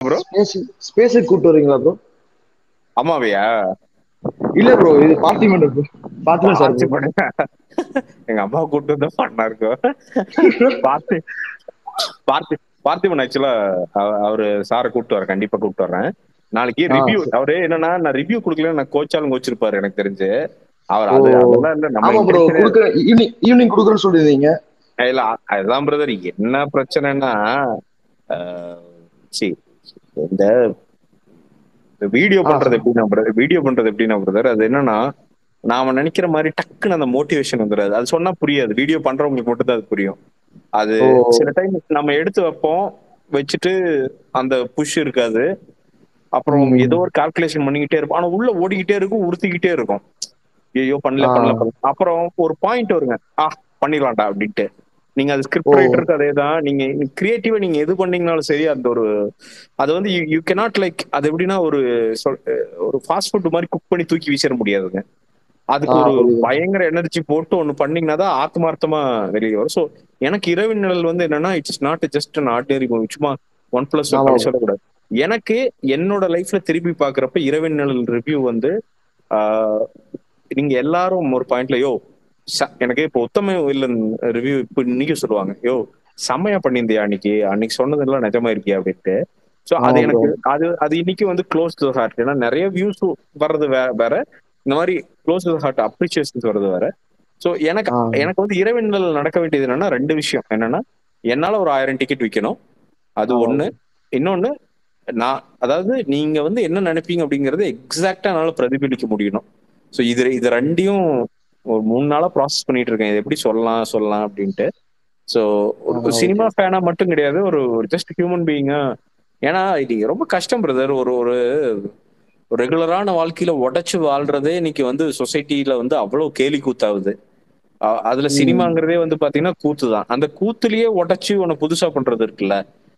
Bro space ஸ்பேஸுக்கு கூட்டு வரீங்களா bro அம்மாவையா இல்ல ப்ரோ இது Parthiban bro Parthiban sir bro. எங்க அம்மா கூட்டு வந்தா பண்ணா இருக்கும் பார்த்தி பார்த்தி பார்த்திபன் ஆக்சுவலா அவரு சாரை கூப்பிட்டு வரேன் கண்டிப்பா கூப்பிட்டு வரேன் நாளைக்கு ஆ, ரிவ்யூ சரி. அவரு என்னன்னா நான் ரிவ்யூ கொடுக்கல நான் கோச்சாலும் கோச்சிருப்பாரு எனக்கு தெரிஞ்சு அவர் அது ஓ. அதெல்லாம் இல்ல நம்ம ஆமா ப்ரோ intention குடுக்குற ஈவினிங் ஈவினிங் குடுக்குறேன்னு சொல்லிருந்தீங்க ஏ- இல்ல அ- அதுதான் பிரதர் என்ன பிரச்சனைன்னா ஆஹ், சி இந்த வீடியோ ஆ, பண்றது சரி. எப்படின்னா பிரதர் வீடியோ பண்றது எப்படின்னா பிரதர் அது என்னன்னா நாம நினைக்கிற மாதிரி டக்குன்னு அந்த மோட்டிவேஷன் வந்துடாது அது சொன்னா புரியாது வீடியோ பண்றவங்களுக்கு மட்டும் தான் அது புரியும் அது ஓ சில டைம் நம்ம எடுத்து வைப்போம் வச்சுட்டு அந்த புஷ் இருக்காது அப்புறம் ம். ஏதோ ஒரு கால்குலேஷன் பண்ணிக்கிட்டே இருப்போம் ஆனா உள்ள ஓடிக்கிட்டே இருக்கும் உறுத்திக்கிட்டே இருக்கும் ஐயோ பண்ணல ஆ. பண்ணல பண்ணல அப்புறம் ஒரு பாயிண்ட் வருங்க ஆ பண்ணிடலாம்டா அப்படின்ட்டு நீங்க அது ஓ ஸ்கிரிப்ட் ரைட்டருக்கு அதே தான் நீங்க கிரியேட்டிவா நீங்க எது பண்ணீங்கனாலும் சரி அந்த ஒரு அது வந்து யூ கெனாட் லைக் அது எப்படின்னா ஒரு சொல்- ஒரு ஃபாஸ்ட் ஃபுட் மாதிரி குக் பண்ணி தூக்கி வீசிட முடியாதுங்க ஆ அதுக்கு ஒரு புரியுது பயங்கர எனர்ஜி போட்டு ஒண்ணு பண்ணீங்கன்னா தான் ஆத்மார்த்தமா வெளியே வரும் ஸோ எனக்கு இரவின் நிழல் வந்து என்னன்னா it's not just an ordinary movie சும்மா ஒன் பிளஸ் ஆமா அப்படி bro. சொல்லக்கூடாது எனக்கு என்னோட லைஃப்ல திருப்பி பாக்குறப்ப இரவின் நிழல் ரிவ்யூ வந்து ஆஹ், நீங்க எல்லாரும் ஒரு பாயிண்ட்ல யோ ச- எனக்கு இப்போ உத்தம இல்லன் ரிவ்யூ இப்போ இன்னைக்கு சொல்லுவாங்க யோ செம்மையா பண்ணியிருந்தியா அன்னைக்கு அன்னைக்கு சொன்னதெல்லாம் நிஜமா இருக்கியா அப்படின்ட்டு ஸோ ஆமா அது ப்ரோ எனக்கு அது அது இன்னைக்கு வந்து க்ளோஸ் டு ஹார்ட் ஏன்னா நிறைய வியூஸ் வர்றது வே- வேற இந்த மாதிரி க்ளோஸ் டு ஹார்ட் அப்ரிசியேஷன்ஸ் வர்றது வேற ஸோ எனக்கு ஆ எனக்கு வந்து இரவினல் நடக்க வேண்டியது என்னன்னா ரெண்டு விஷயம் என்னன்னா என்னால ஒரு ஆயிரம் டிக்கெட் விற்கணும் அது ஆமா ஒண்ணு bro. இன்னொன்னு நான் அதாவது நீங்க வந்து என்ன நினைப்பீங்க அப்படிங்கறது எக்ஸாக்டா என்னால பிரதிபலிக்க முடியணும் ஸோ இது இது ரெண்டையும் ஒரு மூணு நாளா ப்ராசஸ் பண்ணிட்டு இருக்கேன் இது எப்படி சொல்லலாம் சொல்லலாம் அப்படின்ட்டு ஸோ ஒரு ஆ சினிமா ஓகே ஃபேனா மட்டும் கிடையாது ஒரு ஜஸ்ட் ஹியூமன் பீயிங்கா ஏன்னா இது ரொம்ப கஷ்டம் பிரதர் ஒரு ஒரு ரெகுலரான வாழ்க்கையில உடைச்சு வாழ்றதே இன்னைக்கு வந்து சொசைட்டில வந்து அவ்வளவு கேலி கூத்தாகுது அ- அதுல ம் சினிமாங்கிறதே வந்து பாத்தீங்கன்னா கூத்து தான் அந்த கூத்துலயே உடைச்சு உன புதுசா பண்றது இருக்குல்ல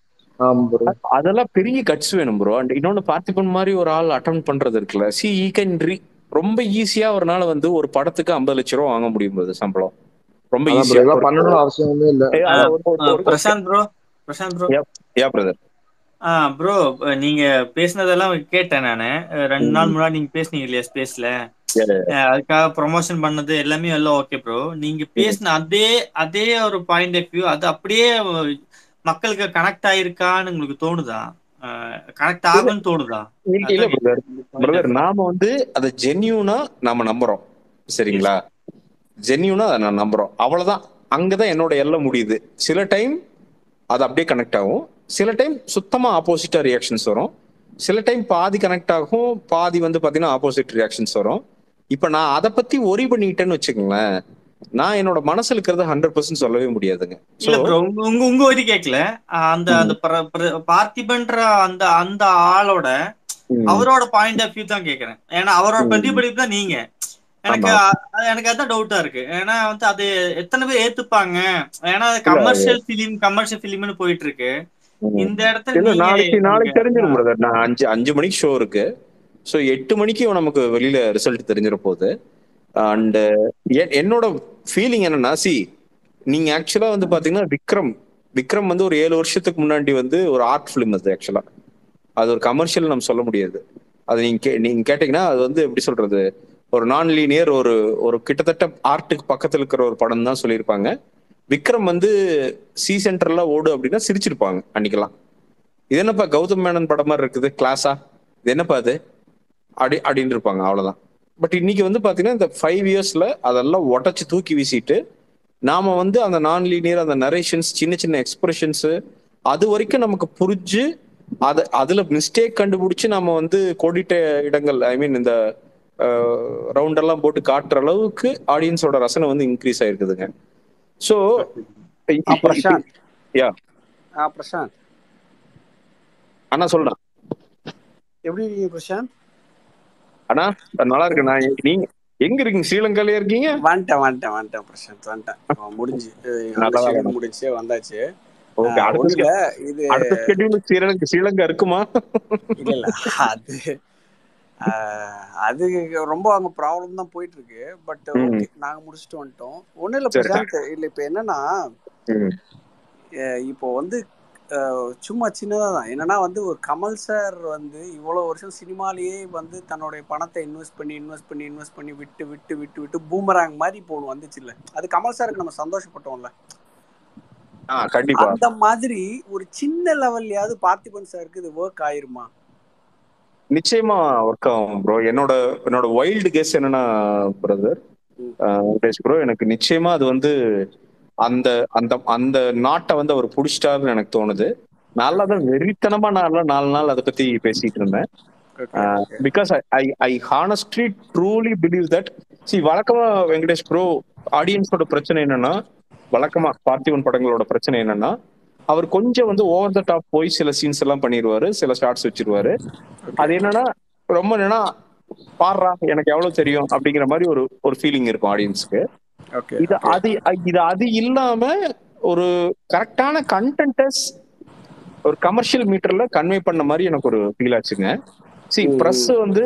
ஆமா ப்ரோ அதெல்லாம் பெரிய கட்ஸ் வேணும் ப்ரோ அண்ட் இன்னொன்னு பார்த்திபன் மாதிரி ஒரு ஆள் அட்டன் பண்றது இருக்குல்ல சி ஈ கேன் ரொம்ப ஈஸியா ஒரு நாள் வந்து ஒரு படத்துக்கு ஐம்பது லட்ச ரூபா வாங்க முடியும் போது சம்பளம் ரொம்ப அதான் ப்ரோ ஈஸியா இதெல்லாம் ஒரு பண்ணணும்னு அவசியமே இல்ல ஏய், ஆ, அதான் ஒரு- ஒரு- ஆ, ஒரு- Prashanth bro Prashanth bro yeah brother ஆ ப்ரோ நீங்க பேசினதெல்லாம் கேட்டேன் நானு அஹ் ரெண்டு நாள் முன்னாடி நீங்க பேசுனீங்க இல்லையா ஸ்பேஸ்ல அதுக்காக ப்ரொமோஷன் பண்ணது எல்லாமே எல்லாம் ஓகே ப்ரோ நீங்க பேசின அதே அதே ஒரு பாயிண்ட் ஆஃப் வியூ அது அப்படியே மக்களுக்கு கனெக்ட் ஆயிருக்கான்னு உங்களுக்கு தோணுதா கனெக்ட் ஆகும்னு தோணுதா இல்ல அதான் பிரதர் point பிரதர் of- நாம வந்து அதை ஜென்யூனா நாம நம்புறோம் சரிங்களா ஜென்யூனா அதை நான் நம்புறோம் அவ்வளவுதான் அங்கதான் என்னோட எல்லை முடியுது சில டைம் அது அப்படியே கனெக்ட் ஆகும் சில டைம் சுத்தமா ஆப்போசிட்டா ரியாக்ஷன்ஸ் வரும் சில டைம் பாதி கனெக்ட் ஆகும் பாதி வந்து பாத்தீங்கன்னா ஆப்போசிட் ரியாக்ஷன்ஸ் வரும் இப்ப நான் அதை பத்தி ஒரி பண்ணிக்கிட்டேன்னு வச்சுக்கோங்களேன் நான் என்னோட மனசுல இருக்கிறத ஹண்ட்ரட் பர்சன்ட் சொல்லவே முடியாதுங்க இல்ல So, ப்ரோ உங்க உங்க உங்க வரி கேட்கல அந்த அந்த பிர- பிர- பார்த்திபன்ற அந்த அந்த ஆளோட ம், அவரோட பாயிண்ட் ஆஃப் வியூ தான் கேக்குறேன் ஏன்னா அவரோட ம். பிரதிபலிப்பு தான் நீங்க எனக்கு அ- எனக்கு அதான் டவுட்டா இருக்கு ஏன்னா வந்து அது எத்தனை பேர் ஏத்துப்பாங்க ஏன்னா கமர்ஷியல் பிலிம் கமர்ஷியல் பிலிம்னு போயிட்டு இருக்கு ம். இந்த இடத்துல இல்ல நீங்க நாளைக்கு நாளைக்கு தெரிஞ்சிடும் ஆ, பிரதர் நான் அஞ்சு அஞ்சு மணிக்கு ஷோ இருக்கு ஸோ எட்டு மணிக்கு நமக்கு வெளியில ரிசல்ட் தெரிஞ்சிட போகுது அண்ட் என்னோட ஃபீலிங் என்னன்னா சி நீங்க ஆக்சுவலா வந்து பாத்தீங்கன்னா விக்ரம் விக்ரம் வந்து ஒரு ஏழு வருஷத்துக்கு முன்னாடி வந்து ஒரு ஆர்ட் ஃபிலிம் அது ஆக்சுவலா அது ஒரு கமர்ஷியல் நம்ம சொல்ல முடியாது அது நீங்க கே- நீங்க கேட்டீங்கன்னா அது வந்து எப்படி சொல்றது ஒரு நான் லீனியர் ஒரு ஒரு கிட்டத்தட்ட ஆர்ட்டுக்கு பக்கத்துல இருக்கிற ஒரு படம் தான் சொல்லியிருப்பாங்க விக்ரம் வந்து சி சென்டர்ல ஓடு அப்படின்னா சிரிச்சிருப்பாங்க அன்னைக்கெல்லாம் இது என்னப்பா கௌதம் மேனன் படம் மாதிரி இருக்குது கிளாஸா இது என்னப்பா அது அப்படி அப்படின்னு இருப்பாங்க அவ்வளவுதான் பட் இன்னைக்கு வந்து பாத்தீங்கன்னா இந்த ஃபைவ் இயர்ஸ்ல அதெல்லாம் உடச்சு தூக்கி வீசிட்டு நாம வந்து அந்த நான் லீனியர் அந்த நரேஷன்ஸ் சின்ன சின்ன எக்ஸ்பிரஷன்ஸ் அது வரைக்கும் நமக்கு புரிஞ்சு அது அதுல மிஸ்டேக் கண்டுபிடிச்சு நாம வந்து கோடிட்ட இடங்கள் ஐ மீன் இந்த ரவுண்ட் எல்லாம் போட்டு காட்டுற அளவுக்கு ஆடியன்ஸோட ரசனை வந்து இன்க்ரீஸ் ஆயிருக்குதுங்க ஸோ ஆ பிரசாந்த் யா ஆ பிரசாந்த் அண்ணா சொல்றேன் எப்படி இருக்கீங்க பிரசாந்த் அண்ணா நல்லா இருக்கு நான் நீங்க எங்க இருக்கீங்க ஸ்ரீலங்காலயே இருக்கீங்க வந்துட்டேன் வந்துட்டேன் வந்துட்டேன் பிரசாந்த் வந்துட்டேன் அவன் முடிஞ்சு அஹ் அந்த நல்லா schedule வேலை. முடிஞ்சு வந்தாச்சு ஓகே ஆஹ் அடுத்த ஒண்ணும் இல்ல இது அடுத்த ஸ்கெடியூல் ஸ்ரீலங்கா ஸ்ரீலங்கா இருக்குமா இல்ல இல்ல அது ஆஹ் அது ரொம்ப அங்க ப்ராப்ளம் தான் போயிட்டு இருக்கு பட் ம். ஓகே நாங்க முடிச்சுட்டு வந்துட்டோம் ஒண்ணும் இல்ல சரி. பிரசாந்த் இல்ல இப்ப என்னன்னா ம். அஹ் இப்போ வந்து அஹ், சும்மா சின்னதாக தான் என்னன்னா வந்து ஒரு கமல் சார் வந்து இவ்வளோ வருஷம் சினிமாலேயே வந்து தன்னுடைய பணத்தை இன்வெஸ்ட் பண்ணி இன்வெஸ்ட் பண்ணி இன்வெஸ்ட் பண்ணி விட்டு விட்டு விட்டு விட்டு பூமராங் மாதிரி இப்போ ஒன்று வந்துச்சு இல்லை அது கமல் சாருக்கு நம்ம சந்தோஷப்பட்டோம்ல ஆ கண்டிப்பா அந்த மாதிரி ஒரு சின்ன லெவல்லையாவது பார்த்திபன் சாருக்கு இது ஒர்க் ஆயிருமா நிச்சயமா ஒர்க் ஆகும் ப்ரோ என்னோட என்னோட வைல்டு கெஸ் என்னன்னா பிரதர் வெங்கடேஷ் ப்ரோ எனக்கு நிச்சயமா அது வந்து அந்த அந்த அந்த நாட்டை வந்து அவர் புடிச்சிட்டாருன்னு எனக்கு தோணுது நல்லா தான் வெறித்தனமா நான் நாலு நாள் அதை பத்தி பேசிட்டு இருந்தேன் because I I honestly truly believe that சி வழக்கமா வெங்கடேஷ் ப்ரோ ஆடியன்ஸோட பிரச்சனை என்னன்னா வழக்கமா பார்த்திபன் படங்களோட பிரச்சனை என்னன்னா அவர் கொஞ்சம் வந்து ஓவர் த டாப் போய் சில சீன்ஸ் எல்லாம் பண்ணிடுவாரு சில ஷார்ட்ஸ் வச்சிருவாரு அது என்னன்னா ரொம்ப என்னன்னா பாடுறா எனக்கு எவ்வளவு தெரியும் அப்படிங்கிற மாதிரி ஒரு ஒரு ஃபீலிங் இருக்கும் ஆடியன்ஸ்க்கு ஓகே இது அது இது அது இல்லாம ஒரு கரெக்டான கண்டென்டஸ் ஒரு கமர்ஷியல் மீட்டர்ல கன்வே பண்ண மாதிரி எனக்கு ஒரு ஃபீல் ஆச்சுங்க சி ம். பிரஸ் வந்து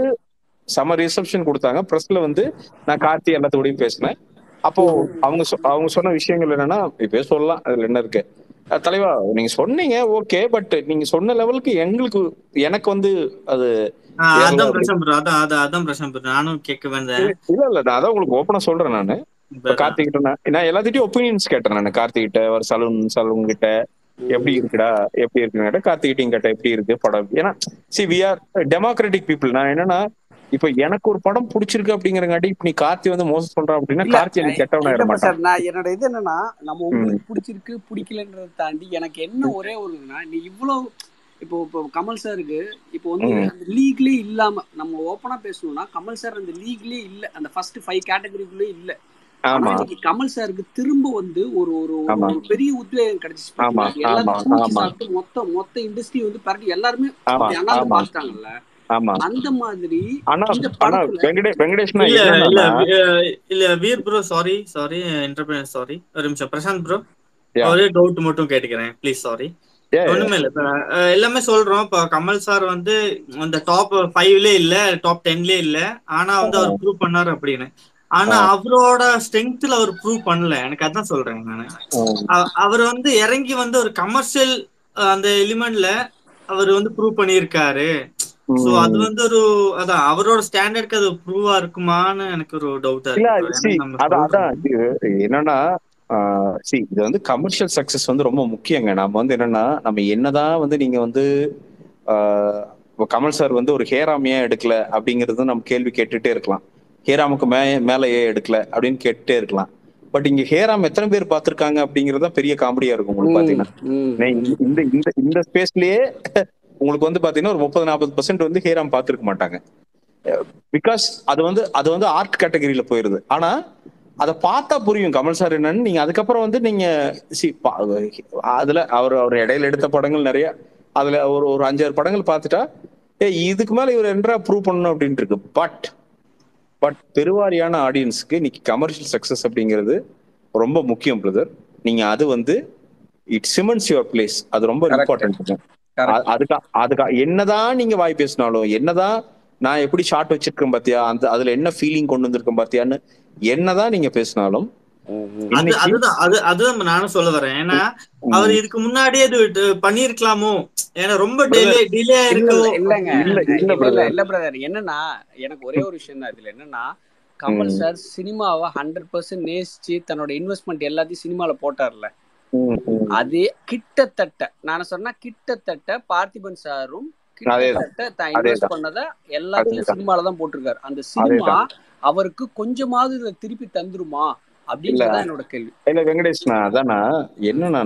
சம ரிசப்ஷன் கொடுத்தாங்க பிரஸ்ல வந்து நான் கார்த்தி எல்லாத்தோடையும் பேசினேன் அப்போ அவங்க சொ- அவங்க சொன்ன விஷயங்கள் என்னன்னா இப்பவே சொல்லலாம் அதுல என்ன இருக்கு அஹ் தலைவா நீங்க சொன்னீங்க ஓகே பட் நீங்க சொன்ன லெவலுக்கு எங்களுக்கு எனக்கு வந்து அது ஆ, ஏங்க அதான் அப்படி? பிரச்சனை ப்ரோ அதான் அதான் அதான் பிரச்சனை ப்ரோ நானும் கேட்க வந்தேன் இல்ல இல்ல நான் அதான் உங்களுக்கு ஓப்பனா சொல்றேன் நானு இப்ப கார்த்திகிட்ட நான் நான் எல்லாத்திட்டையும் ஒப்பீனியன்ஸ் கேட்டேன் நான் கார்த்திகிட்ட ஒரு சலூன் சலூன் கிட்ட எப்படி இருக்குடா எப்படி இருக்குன்னு கேட்டேன் கார்த்திகிட்டையும் கேட்டேன் எப்படி இருக்கு படம் ஏன்னா see we are democratic people நான் என்னன்னா இப்ப எனக்கு ஒரு படம் பிடிச்சிருக்கு அப்படிங்கறங்காட்டி இப்ப நீ கார்த்தி வந்து மோசம் சொல்றான் அப்படின்னா இல்ல, கார்த்தி எனக்கு கெட்டவனா இல்ல ஆயிட மாட்டான் சார் நான் என்னோட இது என்னன்னா நம்ம உங்களுக்கு பிடிச்சிருக்கு பிடிக்கலன்றதை தாண்டி எனக்கு என்ன ஒரே ஒரு இதுனா நீ இவ்வளவு இப்போ இப்போ கமல் சாருக்கு இப்போ வந்து ம். அந்த லீக்லயே இல்லாம நம்ம ஓப்பனா பேசணும்னா கமல் சார் அந்த லீக்லயே இல்ல அந்த ஃபர்ஸ்ட் ஃபைவ் கேட்டகரிக்குள்ளே இல்ல ஆனா ஆமா இன்னைக்கு கமல் சாருக்கு திரும்ப வந்து ஒரு ஒரு ஒரு ஆமா. ஒரு பெரிய உத்வேகம் கிடைச்சிச்சு ஆமா, பாத்தீங்களா? எல்லாத்தையும் ஆமா, தூக்கி ஆமா. சாப்பிட்டு மொத்த மொத்த இண்டஸ்ட்ரி வந்து பரட்டி எல்லாருமே ஆமா, அண்ணாந்து ஆமா. பார்த்துட்டாங்கல்ல ஆமா அந்த மாதிரி ஆனா இந்த ஆனா படத்துல வெங்கடேஷ் வெங்கடேஷ்னா இல்ல இல்ல என்னன்னா வி- இல்ல வீர் bro sorry sorry entrepreneur sorry ஒரு நிமிஷம் பிரசாந்த் ப்ரோ Yeah. ஒரே டவுட் மட்டும் கேட்டுக்கிறேன் ப்ளீஸ் சாரி Yeah, yeah. ஒண்ணுமே இல்ல இப்ப, அஹ், எல்லாமே சொல்றோம் இப்ப கமல் சார் வந்து அந்த டாப் ஃபைவ்ல இல்ல டாப் டென்லயே இல்ல ஆனா வந்து அவர் ப்ரூவ் பண்ணாரு அப்படின்னு ஆனா அவரோட ஸ்ட்ரென்த்ல அவர் ப்ரூவ் பண்ணல எனக்கு அதான் சொல்றேன் நானு ம். அ- அவர் வந்து இறங்கி வந்து ஒரு கமர்ஷியல் அந்த எலிமெண்ட்ல அவர் வந்து ப்ரூவ் பண்ணியிருக்காரு சோ அது வந்து ஒரு அதான் அவரோட ஸ்டாண்டர்ட்க்கு அது ப்ரூவா இருக்குமான்னு எனக்கு ஒரு டவுட்டா இல்ல இருக்கு bro. சி ஏன்னா நம்ம அதான் அதான் சொல்றோம். இது என்னன்னா சி இது வந்து கமர்ஷியல் சக்சஸ் வந்து ரொம்ப முக்கியங்க நம்ம வந்து என்னன்னா நம்ம என்னதான் வந்து நீங்க வந்து ஆஹ், இப்போ கமல் சார் வந்து ஒரு ஹேராம் ஏன் எடுக்கல அப்படிங்கறது நம்ம கேள்வி கேட்டுட்டே இருக்கலாம் ஹேராமுக்கு மே மேல ஏன் எடுக்கல அப்படின்னு கேட்டுட்டே இருக்கலாம் பட் இங்க ஹேராம் எத்தனை பேர் பார்த்திருக்காங்க அப்படிங்கறது தான் பெரிய காமெடியா இருக்கும் உங்களுக்கு பாத்தீங்கன்னா ம், நான் இந்த இந்த இந்த இந்த ஸ்பேஸ்லயே உங்களுக்கு வந்து பாத்தீங்கன்னா ஒரு முப்பது நாற்பது பர்சன்ட் வந்து ஹேராம் பார்த்திருக்க மாட்டாங்க பிகாஸ் அது வந்து அது வந்து ஆர்ட் கேட்டகரியில போயிருது ஆனா அதை பார்த்தா புரியும் கமல் சார் என்னன்னு நீங்க அதுக்கப்புறம் வந்து நீங்க சி அதுல அவர் அவர் இடையில எடுத்த படங்கள் நிறைய அதுல ஒரு ஒரு அஞ்சாறு படங்கள் பார்த்துட்டா ஏ இதுக்கு மேல இவர் என்ன ப்ரூவ் பண்ணணும் அப்படின்ட்டு இருக்கு பட் பட் பெருவாரியான ஆடியன்ஸ்க்கு இன்னைக்கு கமர்ஷியல் சக்சஸ் அப்படிங்கிறது ரொம்ப முக்கியம் பிரதர் நீங்க அது வந்து இட் சிமெண்ட்ஸ் யுவர் பிளேஸ் அது ரொம்ப Correct. Important Correct. அதுக்கா அதுக்கா என்னதான் நீங்க வாய் பேசினாலும் என்னதான் நான் எப்படி ஷார்ட் வச்சிருக்கேன் பாத்தியா அந்த அதுல என்ன ஃபீலிங் கொண்டு வந்திருக்கேன் பாத்தியான்னு என்னதான் நீங்க பேசினாலும் அது இன்னைக்கு அதுதான் அது அதுதான் நானும் சொல்ல வரேன் ஏன்னா அவர் இதுக்கு முன்னாடியே இது இது பண்ணிருக்கலாமோ ஏன்னா ரொம்ப டிலே டிலே இல்ல இருக்கோ இல்ல, இல்லங்க இல்ல, இல்ல இல்ல brother. இல்ல பிரதர் என்னன்னா எனக்கு ஒரே ஒரு விஷயம் தான் இதுல என்னன்னா கமல் ம். சார் சினிமாவை ஹண்ட்ரட் பர்சன்ட் நேசிச்சு தன்னோட இன்வெஸ்ட்மெண்ட் எல்லாத்தையும் சினிமால போட்டார்ல ம், ம். அதே கிட்டத்தட்ட நான் சொன்னா கிட்டத்தட்ட பார்த்திபன் சாரும் அதேதான். கிட்டத்தட்ட தான் இன்வெஸ்ட் அதேதான். பண்ணத எல்லாத்தையும் அதேதான். சினிமால தான் போட்டிருக்காரு அந்த சினிமா அவருக்கு கொஞ்சமாவது இதை திருப்பி தந்துருமா அப்படின்றதான் என்னோட கேள்வி இல்ல வெங்கடேஷ் நான் அதானா என்னன்னா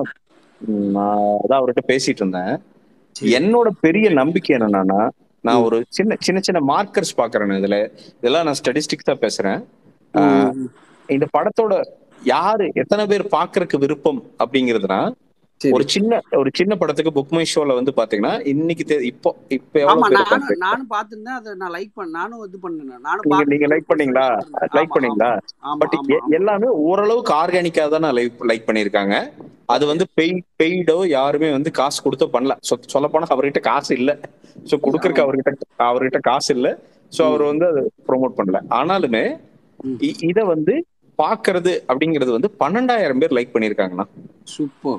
ம், நான் அதான் அவர்கிட்ட பேசிட்டு இருந்தேன் என்னோட பெரிய நம்பிக்கை என்னன்னா நான் ஒரு சின்ன சின்ன சின்ன மார்க்கர்ஸ் பாக்குறேன் இதுல இதெல்லாம் நான் ஸ்டடிஸ்டிக்ஸா பேசுறேன் ஆஹ், இந்த படத்தோட யாரு எத்தனை பேர் பாக்குறதுக்கு விருப்பம் அப்படிங்கிறதுனா சரி. ஒரு சின்ன ஒரு சின்ன படத்துக்கு புக் மை ஷோல வந்து பாத்தீங்கன்னா இன்னைக்கு தெ- இப்போ இப்ப ஆமா எவ்வளவு பேர் நானும் பார்த்திருக்காங்க? நானும் பாத்துருந்தேன் அதை நான் லைக் பண்ண நானும் இது பண்ணேன் நானும் நீங்க பார்க்க நீங்க லைக் பண்ணீங்களா லைக் ஆமா, பண்ணீங்களா ஆமா, பட் ஆமா, ஆமா. எல்லாமே ஓரளவுக்கு ஆர்கானிக்கா தான் லைக் லைக் பண்ணிருக்காங்க அது வந்து பெய் பெய்டோ யாருமே வந்து காசு கொடுத்தோ பண்ணல சொல்ல போனா அவர்கிட்ட காசு இல்ல சோ குடுக்கறதுக்கு அவர்கிட்ட அவர்கிட்ட காசு இல்ல சோ அவர் வந்து அதை ப்ரோமோட் பண்ணல ஆனாலுமே ம். இ- இத வந்து பாக்குறது அப்படிங்கிறது வந்து பன்னெண்டாயிரம் பேர் லைக் பண்ணிருக்காங்கண்ணா சூப்பர்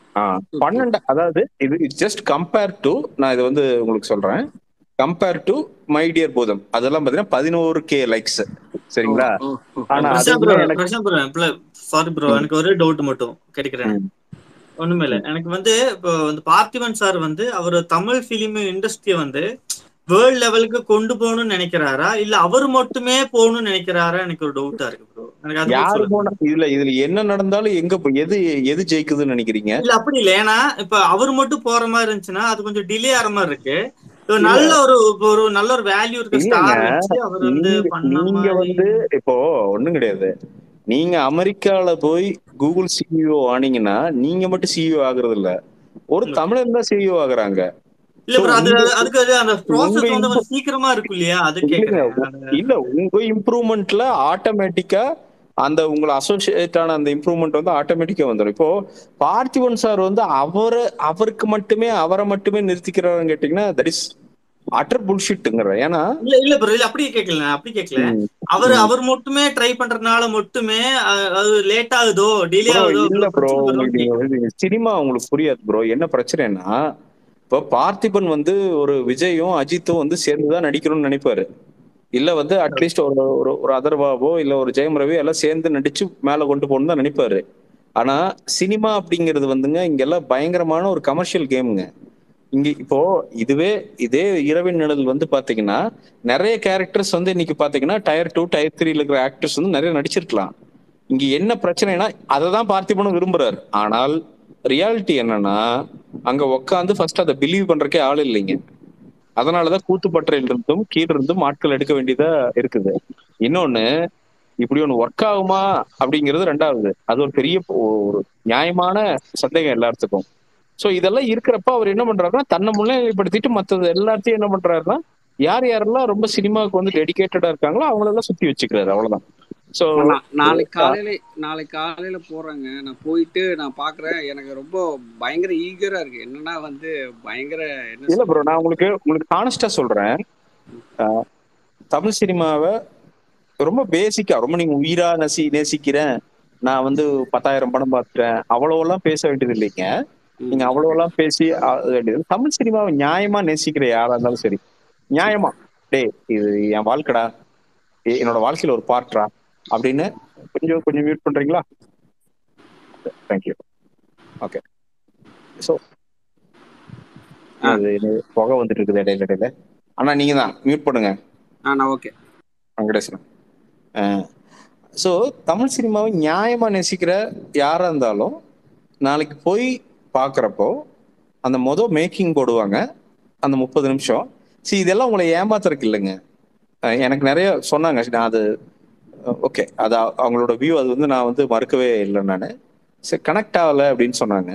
பன்னெண்டு அதாவது இது ஜஸ்ட் கம்பேர் டு நான் இது வந்து உங்களுக்கு சொல்றேன் கம்பேர் டு மை டியர் பூதம் அதெல்லாம் பாத்தீங்கன்னா பதினோரு கே லைக்ஸ் சரிங்களா ஆனா அது பிரசாந்த் ப்ரோ வந்து எனக்கு பிரசாந்த் ப்ரோ சாரி ப்ரோ எனக்கு ஒரே டவுட் மட்டும் கேட்கிறேன் ம். ஒண்ணுமே இல்ல எனக்கு வந்து இப்போ வந்து பார்த்திபன் சார் வந்து அவர் தமிழ் பிலிம் இண்டஸ்ட்ரியை வந்து வேர்ல்ட் லெவலுக்கு கொண்டு போகணும்னு நினைக்கிறாரா இல்ல அவர் மட்டுமே போகணும்னு நினைக்கிறாரா எனக்கு ஒரு டவுட்டா இருக்கு ப்ரோ எனக்கு அது மட்டும் யாரு சொல்லுங்க போனா இதுல இதுல என்ன நடந்தாலும் எங்க போ- எது எது ஜெயிக்குதுன்னு நினைக்கிறீங்க இல்ல அப்படி இல்ல ஏன்னா இப்ப அவர் மட்டும் போற மாதிரி இருந்துச்சுன்னா அது கொஞ்சம் டிலே ஆற மாதிரி இருக்கு இப்ப இல்ல நல்ல ஒரு ஒரு நல்ல ஒரு வேல்யூ இருக்க இல்லைங்க ஸ்டார் வச்சு அவர் வந்து நீங்க பண்ண நீங்க மாதிரி வந்து இப்போ ஒண்ணும் கிடையாது நீங்க அமெரிக்கால போய் கூகுள் சிஇஓ ஆனீங்கன்னா நீங்க மட்டும் சிஇஓ ஆகுறது இல்ல ஒரு இல்ல தமிழன் தான் சிஇஓ ஆகுறாங்க இல்ல சோ ப்ரோ அது உங்க அதுக்கு அது அந்த உங்க ப்ராசஸ் வந்து improve- கொஞ்சம் சீக்கிரமா இருக்கும் இல்லையா அது இல்லைங்க கேக்குறேன் உ- அந்த இல்ல உங்க இம்ப்ரூவ்மெண்ட்ல ஆட்டோமேட்டிக்கா அந்த உங்களை அசோசியேட் ஆன அந்த இம்ப்ரூவ்மெண்ட் வந்து ஆட்டோமேட்டிக்கா வந்துடும் இப்போ பார்த்திபன் சார் வந்து அவரு அவருக்கு மட்டுமே அவரை மட்டுமே நிறுத்திக்கிறாருன்னு கேட்டீங்கன்னா தட் இஸ் அட்டர் புல்ஷிட்டுங்கிற ஏன்னா இல்ல இல்ல ப்ரோ இல்ல அப்படி கேட்கல நான் அப்படி கேட்கல ம், அவர் ம். அவர் மட்டுமே ட்ரை பண்றதுனால மட்டுமே அஹ், அது லேட் ஆகுதோ டிலே ப்ரோ ஆகுதோ இல்ல இவ்வளவு ப்ரோ பிரச்சனை வருதோன்னு உங்களுக்கு கேக்குறேன் நீங்க சினிமா உங்களுக்கு புரியாது ப்ரோ என்ன பிரச்சனைனா இப்போ பார்த்திபன் வந்து ஒரு விஜயும் அஜித்தும் வந்து சேர்ந்துதான் நடிக்கணும்னு நினைப்பாரு இல்ல வந்து அட்லீஸ்ட் ஒரு ஒரு ஒரு அதர்வாவோ இல்ல ஒரு ஜெயம் ரவி எல்லாம் சேர்ந்து நடிச்சு மேல கொண்டு போகணும்னு தான் நினைப்பாரு ஆனா சினிமா அப்படிங்கிறது வந்துங்க இங்க எல்லாம் பயங்கரமான ஒரு கமர்ஷியல் கேமுங்க இங்க இப்போ இதுவே இதே இரவின் நிழல் வந்து பாத்தீங்கன்னா நிறைய கேரக்டர்ஸ் வந்து இன்னைக்கு பாத்தீங்கன்னா டயர் டூ டயர் த்ரீல இருக்கிற ஆக்டர்ஸ் வந்து நிறைய நடிச்சிருக்கலாம் இங்க என்ன பிரச்சனைனா அதை தான் பார்த்திபனும் விரும்புறாரு ஆனால் ரியாலிட்டி என்னன்னா அங்க உட்காந்து ஃபர்ஸ்ட் அதை பிலீவ் பண்றக்கே ஆள் இல்லைங்க அதனாலதான் கூத்துப்பற்றையில் இருந்தும் கீழ் இருந்தும் ஆட்கள் எடுக்க வேண்டியதா இருக்குது இன்னொன்னு இப்படி ஒண்ணு ஒர்க் ஆகுமா அப்படிங்கிறது ரெண்டாவது அது ஒரு பெரிய ஒரு நியாயமான சந்தேகம் எல்லாத்துக்கும் சோ இதெல்லாம் இருக்கிறப்ப அவர் என்ன பண்றாருன்னா தன்னை முன்னிலைப்படுத்திட்டு மத்தது எல்லாத்தையும் என்ன பண்றாருன்னா யார் யாரெல்லாம் ரொம்ப சினிமாவுக்கு வந்து டெடிகேட்டடா இருக்காங்களோ அவங்களெல்லாம் சுத்தி வச்சுக்கிறாரு அவ்வளவுதான் சோ நான் நாளைக்கு காலையில நாளைக்கு காலையில போறேங்க நான் போயிட்டு நான் பாக்குறேன் எனக்கு ரொம்ப பயங்கர ஈகரா இருக்கு என்னன்னா வந்து பயங்கர என்ன இல்ல ப்ரோ சொல்றது நான் உங்களுக்கு உங்களுக்கு ஹானஸ்டா சொல்றேன் அஹ், தமிழ் சினிமாவை ரொம்ப பேசிக்கா ரொம்ப நீங்க உயிரா நசி நேசிக்கிறேன் நான் வந்து பத்தாயிரம் படம் பார்த்துட்டேன் அவ்வளவெல்லாம் பேச வேண்டியது இல்லைங்க நீங்க ம். அவ்வளவெல்லாம் பேசி அஹ், வேண்டியது தமிழ் சினிமாவை நியாயமா நேசிக்கிற யாரா இருந்தாலும் சரி நியாயமா டேய் இது என் வாழ்க்கைடா எ- என்னோட வாழ்க்கையில ஒரு பார்ட்ரா அப்படின்னு கொஞ்சம் கொஞ்சம் மியூட் பண்றீங்களா தேங்க்யூ ஓகே ஸோ ஆ அது இது புகை வந்துட்டு இருக்குது இடையில இடையில ஆனா நீங்க தான் மியூட் பண்ணுங்க ஆ நான் ஓகே வெங்கடேசன் ஸோ தமிழ் சினிமாவை நியாயமா நேசிக்கிற யாரா இருந்தாலும் நாளைக்கு போய் பார்க்குறப்போ அந்த மொதல் மேக்கிங் போடுவாங்க அந்த முப்பது நிமிஷம் see இதெல்லாம் உங்களை ஏமாத்துறதுக்கு இல்லைங்க அஹ் எனக்கு நிறைய சொன்னாங்க நான் அது ஓகே அது அ- அவங்களோட வியூ அது வந்து நான் வந்து மறுக்கவே இல்லை நான் சரி கனெக்ட் ஆகலை அப்படின்னு சொன்னாங்க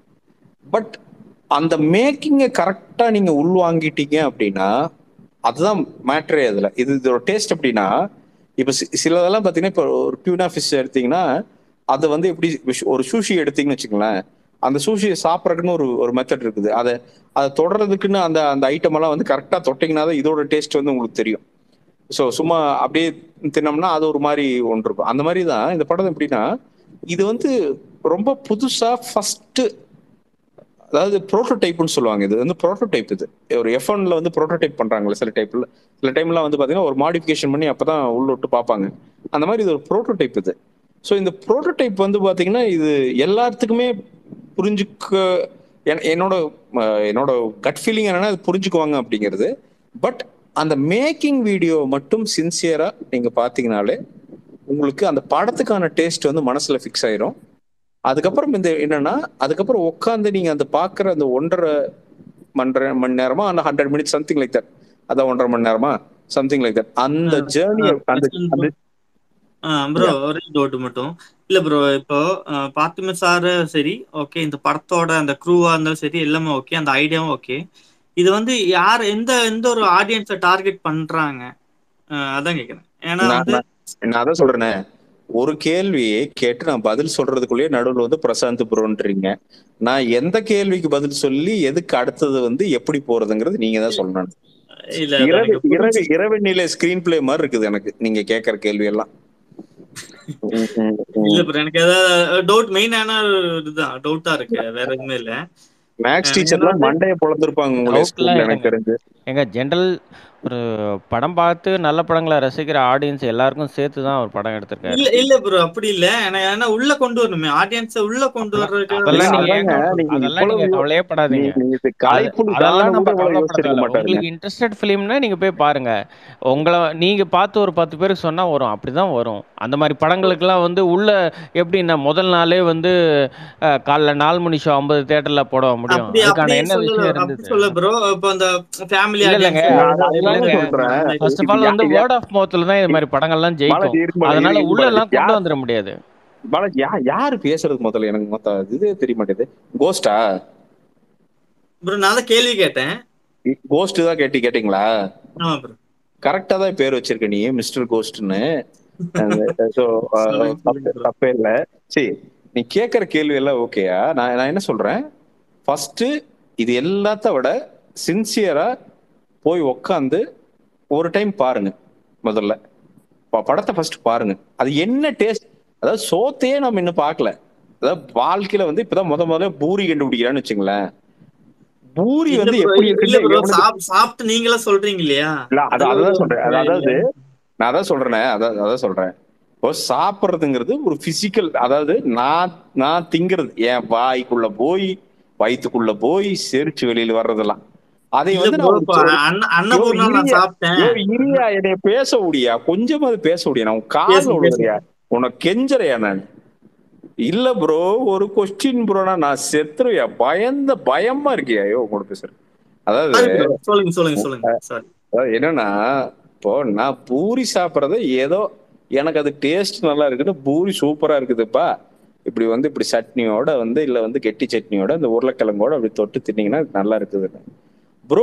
பட் அந்த மேக்கிங்கை கரெக்டாக நீங்க உள்வாங்கிட்டீங்க அப்படின்னா அதுதான் மேட்ரே அதுல இது இதோட டேஸ்ட் அப்படின்னா இப்போ சி- சிலதெல்லாம் பார்த்தீங்கன்னா இப்போ ஒரு டியூனா ஃபிஷ் எடுத்தீங்கன்னா அது வந்து எப்படி விஷ்- ஒரு சூஷி எடுத்தீங்கன்னு வச்சுங்களேன் அந்த சூஷியை சாப்பிட்றதுக்குன்னு ஒரு ஒரு மெத்தட் இருக்குது அதை அதை தொடர்றதுக்குன்னு அந்த அந்த ஐட்டம் எல்லாம் வந்து கரெக்டாக தொட்டிங்கன்னா தான் இதோட டேஸ்ட் வந்து உங்களுக்கு தெரியும் ஸோ சும்மா அப்படியே தின்னோம்னா அது ஒரு மாதிரி ஒன்று இருக்கும் அந்த மாதிரி தான் இந்த படம் எப்படின்னா இது வந்து ரொம்ப புதுசா ஃபர்ஸ்ட் அதாவது ப்ரோட்டோடைப்னு சொல்லுவாங்க இது வந்து ப்ரோட்டோடைப் இது ஒரு எஃப் ஒன்ல வந்து ப்ரோட்டோடைப் பண்றாங்கல்ல சில டைப்ல சில டைம்லாம் வந்து பாத்தீங்கன்னா ஒரு மாடிஃபிகேஷன் பண்ணி அப்பதான் உள்ள விட்டு பார்ப்பாங்க அந்த மாதிரி இது ஒரு ப்ரோட்டோடைப் இது ஸோ இந்த ப்ரோட்டோடைப் வந்து பாத்தீங்கன்னா இது எல்லாத்துக்குமே புரிஞ்சுக்க என்- என்னோட அஹ், என்னோட கட் ஃபீலிங் என்னன்னா அது புரிஞ்சுக்குவாங்க அப்படிங்கிறது பட் அந்த மேக்கிங் வீடியோ மட்டும் சின்சியரா நீங்க பாத்தீங்கனாலே உங்களுக்கு அந்த படத்துக்கான டேஸ்ட் வந்து மனசுல ஃபிக்ஸ் ஆயிரும் அதுக்கப்புறம் இந்த என்னன்னா அதுக்கப்புறம் உட்காந்து நீங்க அந்த பாக்குற அந்த ஒன்றரை மணி மணி நேரமா அந்த hundred minutes something like that அதான் ஒன்றரை மணி நேரமா சம்திங் லைக் தட் அந்த ஜேர்னி அந்த அந்த ப்ரோ ஒரே டவுட் மட்டும் இல்ல ப்ரோ இப்போ அஹ், பார்த்திபன் சார் சரி ஓகே இந்த படத்தோட அந்த க்ரூவா இருந்தாலும் சரி எல்லாமே ஓகே அந்த ஐடியாவும் ஓகே இது வந்து யார் எந்த எந்த ஒரு ஆடியன்ஸை டார்கெட் பண்றாங்க அஹ், அதான் கேக்குறேன் ஏன்னா நான் வந்து நான் நான் அதான் சொல்றேனே ஒரு கேள்வியை கேட்டு நான் பதில் சொல்றதுக்குள்ளேயே நடுவில் வந்து பிரசாந்த் ப்ரோன்றீங்க நான் எந்த கேள்விக்கு பதில் சொல்லி எதுக்கு அடுத்தது வந்து எப்படி போறதுங்கிறது நீங்க தான் சொல்லணும் இல்ல அது இரவு எனக்கு இரவு புரிஞ்சு இரவு நிலை ஸ்கிரீன் பிளே மாதிரி இருக்குது எனக்கு நீங்க கேட்கற கேள்வி எல்லாம் ம், ம், ம். இல்ல ப்ரோ எனக்கு ஏதாவது டவுட் மெயினான இதுதான் டவுட்டா இருக்கு வேற எதுவுமே இல்ல மேக்ஸ் அஹ் டீச்சர்லாம் இன்னொரு மண்டைய பொழந்திருப்பாங்க உங்களுடைய Doubt ஸ்கூல்ல எல்லாம் எனக்கு இல்லைங்க. தெரிஞ்சு எங்க ஜென்ரல் ஒரு படம் பார்த்து நல்ல படங்களை ரசிக்கிற ஆடியன்ஸ் எல்லாருக்கும் சேர்த்து தான் ஒரு படம் எடுத்திருக்காரு இல்ல இல்ல ப்ரோ அப்படி இல்ல ஏன்னா ஏன்னா உள்ள கொண்டு வரணுமே ஆடியன்ஸ உள்ள கொண்டு வர்றதுக்கு அதெல்லாம் நீங்க அதாங்க, ஏங்க நீங்க அதெல்லாம் நீங்க இவ்வளவு கவலையே படாதீங்க நீ- நீங்க இது அது- கலைப்புலி அதெல்லாம் தானு நம்ம கூட இவ்வளவு யோசிச்சிருக்க கவலைப்படல மாட்டாருங்க உங்களுக்கு இன்ட்ரெஸ்டட் ஃபிலிம்னா நீங்க போய் பாருங்க உங்களை நீங்க பார்த்து ஒரு பத்து பேருக்கு சொன்னா வரும் அப்படிதான் வரும் அந்த மாதிரி படங்களுக்கெல்லாம் வந்து உள்ள எப்படின்னா முதல் நாளே வந்து அஹ், காலைல நாலு மணி ஷோ ஐம்பது தேட்டர்ல போட முடியும் அப்படி அதுக்கான அப்படி என்ன சொல்லல விஷயம் அப்படி இருந்தது சொல்ல ப்ரோ இப்ப அந்த ஃபேமிலி இல்ல இல்லைங்க நான் அது அதுதாங்க இல்லைங்க சொல்றேன் ஃபர்ஸ்ட் ஆஃப் இது ஆல் யா- வந்து யா- வேர்ட் ஆஃப் மவுத்ல தான் இது மாதிரி படங்கள்லாம் ஜெயிக்கும் பாலாஜி இருக்கு பாலாஜி, அதனால இருக்கு உள்ள பாலாஜி. எல்லாம் கொண்டு யார் வந்துட முடியாது பாலாஜி யா- யாரு பேசுறது முதல்ல எனக்கு மொத்த இது தெரிய மாட்டேது கோஸ்டா ப்ரோ நான் தான் கேள்வி கேட்டேன் கோஸ்ட் தான் கேட்டி கேட்டீங்களா ஆமா ப்ரோ கரெக்டா தான் பேர் வச்சிருக்க நீ மிஸ்டர் கோஸ்ட்னு சோ சொல்லுங்க, சொல்லுங்க bro. தப்பே இல்ல சரி நீ கேக்குற கேள்வி எல்லாம் ஓகேயா நான் நான் என்ன சொல்றேன் ஃபர்ஸ்ட் இது எல்லாத்த விட சின்சியரா போய் உக்காந்து ஒரு டைம் பாருங்க முதல்ல ப- படத்தை ஃபர்ஸ்ட் பாருங்க அது என்ன டேஸ்ட் அதாவது சோத்தையே நம்ம இன்னும் பார்க்கல அதாவது வாழ்க்கையில வந்து இப்பதான் முத முதல்ல பூரி கண்டுபிடிக்கிறான்னு வச்சுங்களேன் பூரி இல்ல வந்து bro, எப்படி இல்ல இருக்குன்னு ப்ரோ எவனுக்கு- சாப்பிட்டு நீங்களா சொல்றீங்க இல்லையா இல்ல அது அது அதான் ஒரு சொல்றேன் அது இல்ல. அதாவது நான் அதான் சொல்றேனே அதான் அதான் சொல்றேன் இப்போ சாப்பிடுறதுங்கிறது ஒரு பிசிக்கல் அதாவது நான் நான் திங்கிறது என் வாய்க்குள்ள போய் வயித்துக்குள்ள போய் செரிச்சு வெளியில வர்றதெல்லாம் அதை இல்ல வந்து ப்ரோ நான் இப்ப ஒரு சொல்- அன்ன- அன்னபூர்ணா நான் இரியா- சாப்பிட்டேன் ஐயோ, இரியா என்னைய பேச முடியா கொஞ்சமாவது பேச முடியா நான் உன் காதுல பேசுங்க, விழுறியா உனக்கு கெஞ்சறையா நான் இல்ல ப்ரோ ஒரு கொஸ்டின் ப்ரோனா நான் செத்துருவியா பயந்த பயமா இருக்கியா ஐயோ கூட பேசுறேன் அதாவது Sorry bro. சொல்லுங்க சொல்லுங்க சொல்லுங்க சாரி அதாவது என்னன்னா இப்போ நான் பூரி சாப்பிட்றது ஏதோ எனக்கு அது டேஸ்ட் நல்லா இருக்குது பூரி சூப்பரா இருக்குதுப்பா இப்படி வந்து இப்படி சட்னியோட வந்து இல்ல வந்து கெட்டி சட்னியோட இந்த உருளைக்கிழங்கோட அப்படி தொட்டு தின்னீங்கன்னா நல்லா இருக்குது ப்ரோ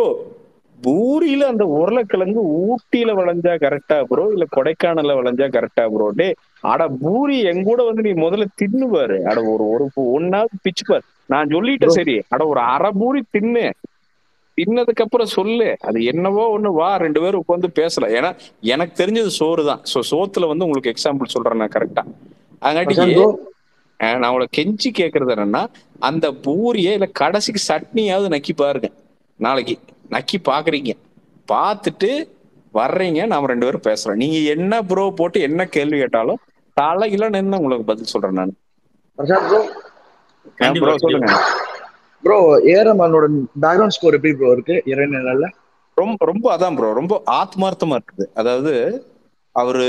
பூரியில அந்த உருளைக்கிழங்கு ஊட்டியில விளைஞ்சா கரெக்டா ப்ரோ இல்ல கொடைக்கானல்ல விளைஞ்சா கரெக்டா ப்ரோ டே அட பூரி என் கூட வந்து நீ முதல்ல தின்னு பாரு அட ஒரு ஒரு ஒன்னாவது பிச்சு பாரு நான் சொல்லிட்டேன் சரி அட ஒரு அரை பூரி தின்னு தின்னதுக்கு அப்புறம் சொல்லு அது என்னவோ ஒண்ணு வா ரெண்டு பேரும் உட்காந்து பேசலாம் ஏன்னா எனக்கு தெரிஞ்சது சோறு தான் சோ சோத்துல வந்து உங்களுக்கு எக்ஸாம்பிள் சொல்றேன் நான் கரெக்டா பிரசாந்த் அங்காட்டி bro, அஹ் நான் உங்களை கெஞ்சி கேக்குறது என்னன்னா அந்த பூரியை இல்ல கடைசிக்கு சட்னியாவது நக்கி பாருங்க நாளைக்கு நக்கி பாக்குறீங்க பார்த்துட்டு வர்றீங்க நாம ரெண்டு பேரும் பேசுறோம் நீங்க என்ன ப்ரோ போட்டு என்ன கேள்வி கேட்டாலும் தலையில நின்று உங்களுக்கு பதில் சொல்றேன் நான் பிரசாந்த் ப்ரோ கண்டிப்பா, ப்ரோ சொல்லுங்க ப்ரோ ஏரமனோட பேக்ரவுண்ட் ஸ்கோர் எப்படி ப்ரோ இருக்கு இறைநில ரொம்ப ரொம்ப அதான் ப்ரோ ரொம்ப ஆத்மார்த்தமா இருக்குது அதாவது அவரு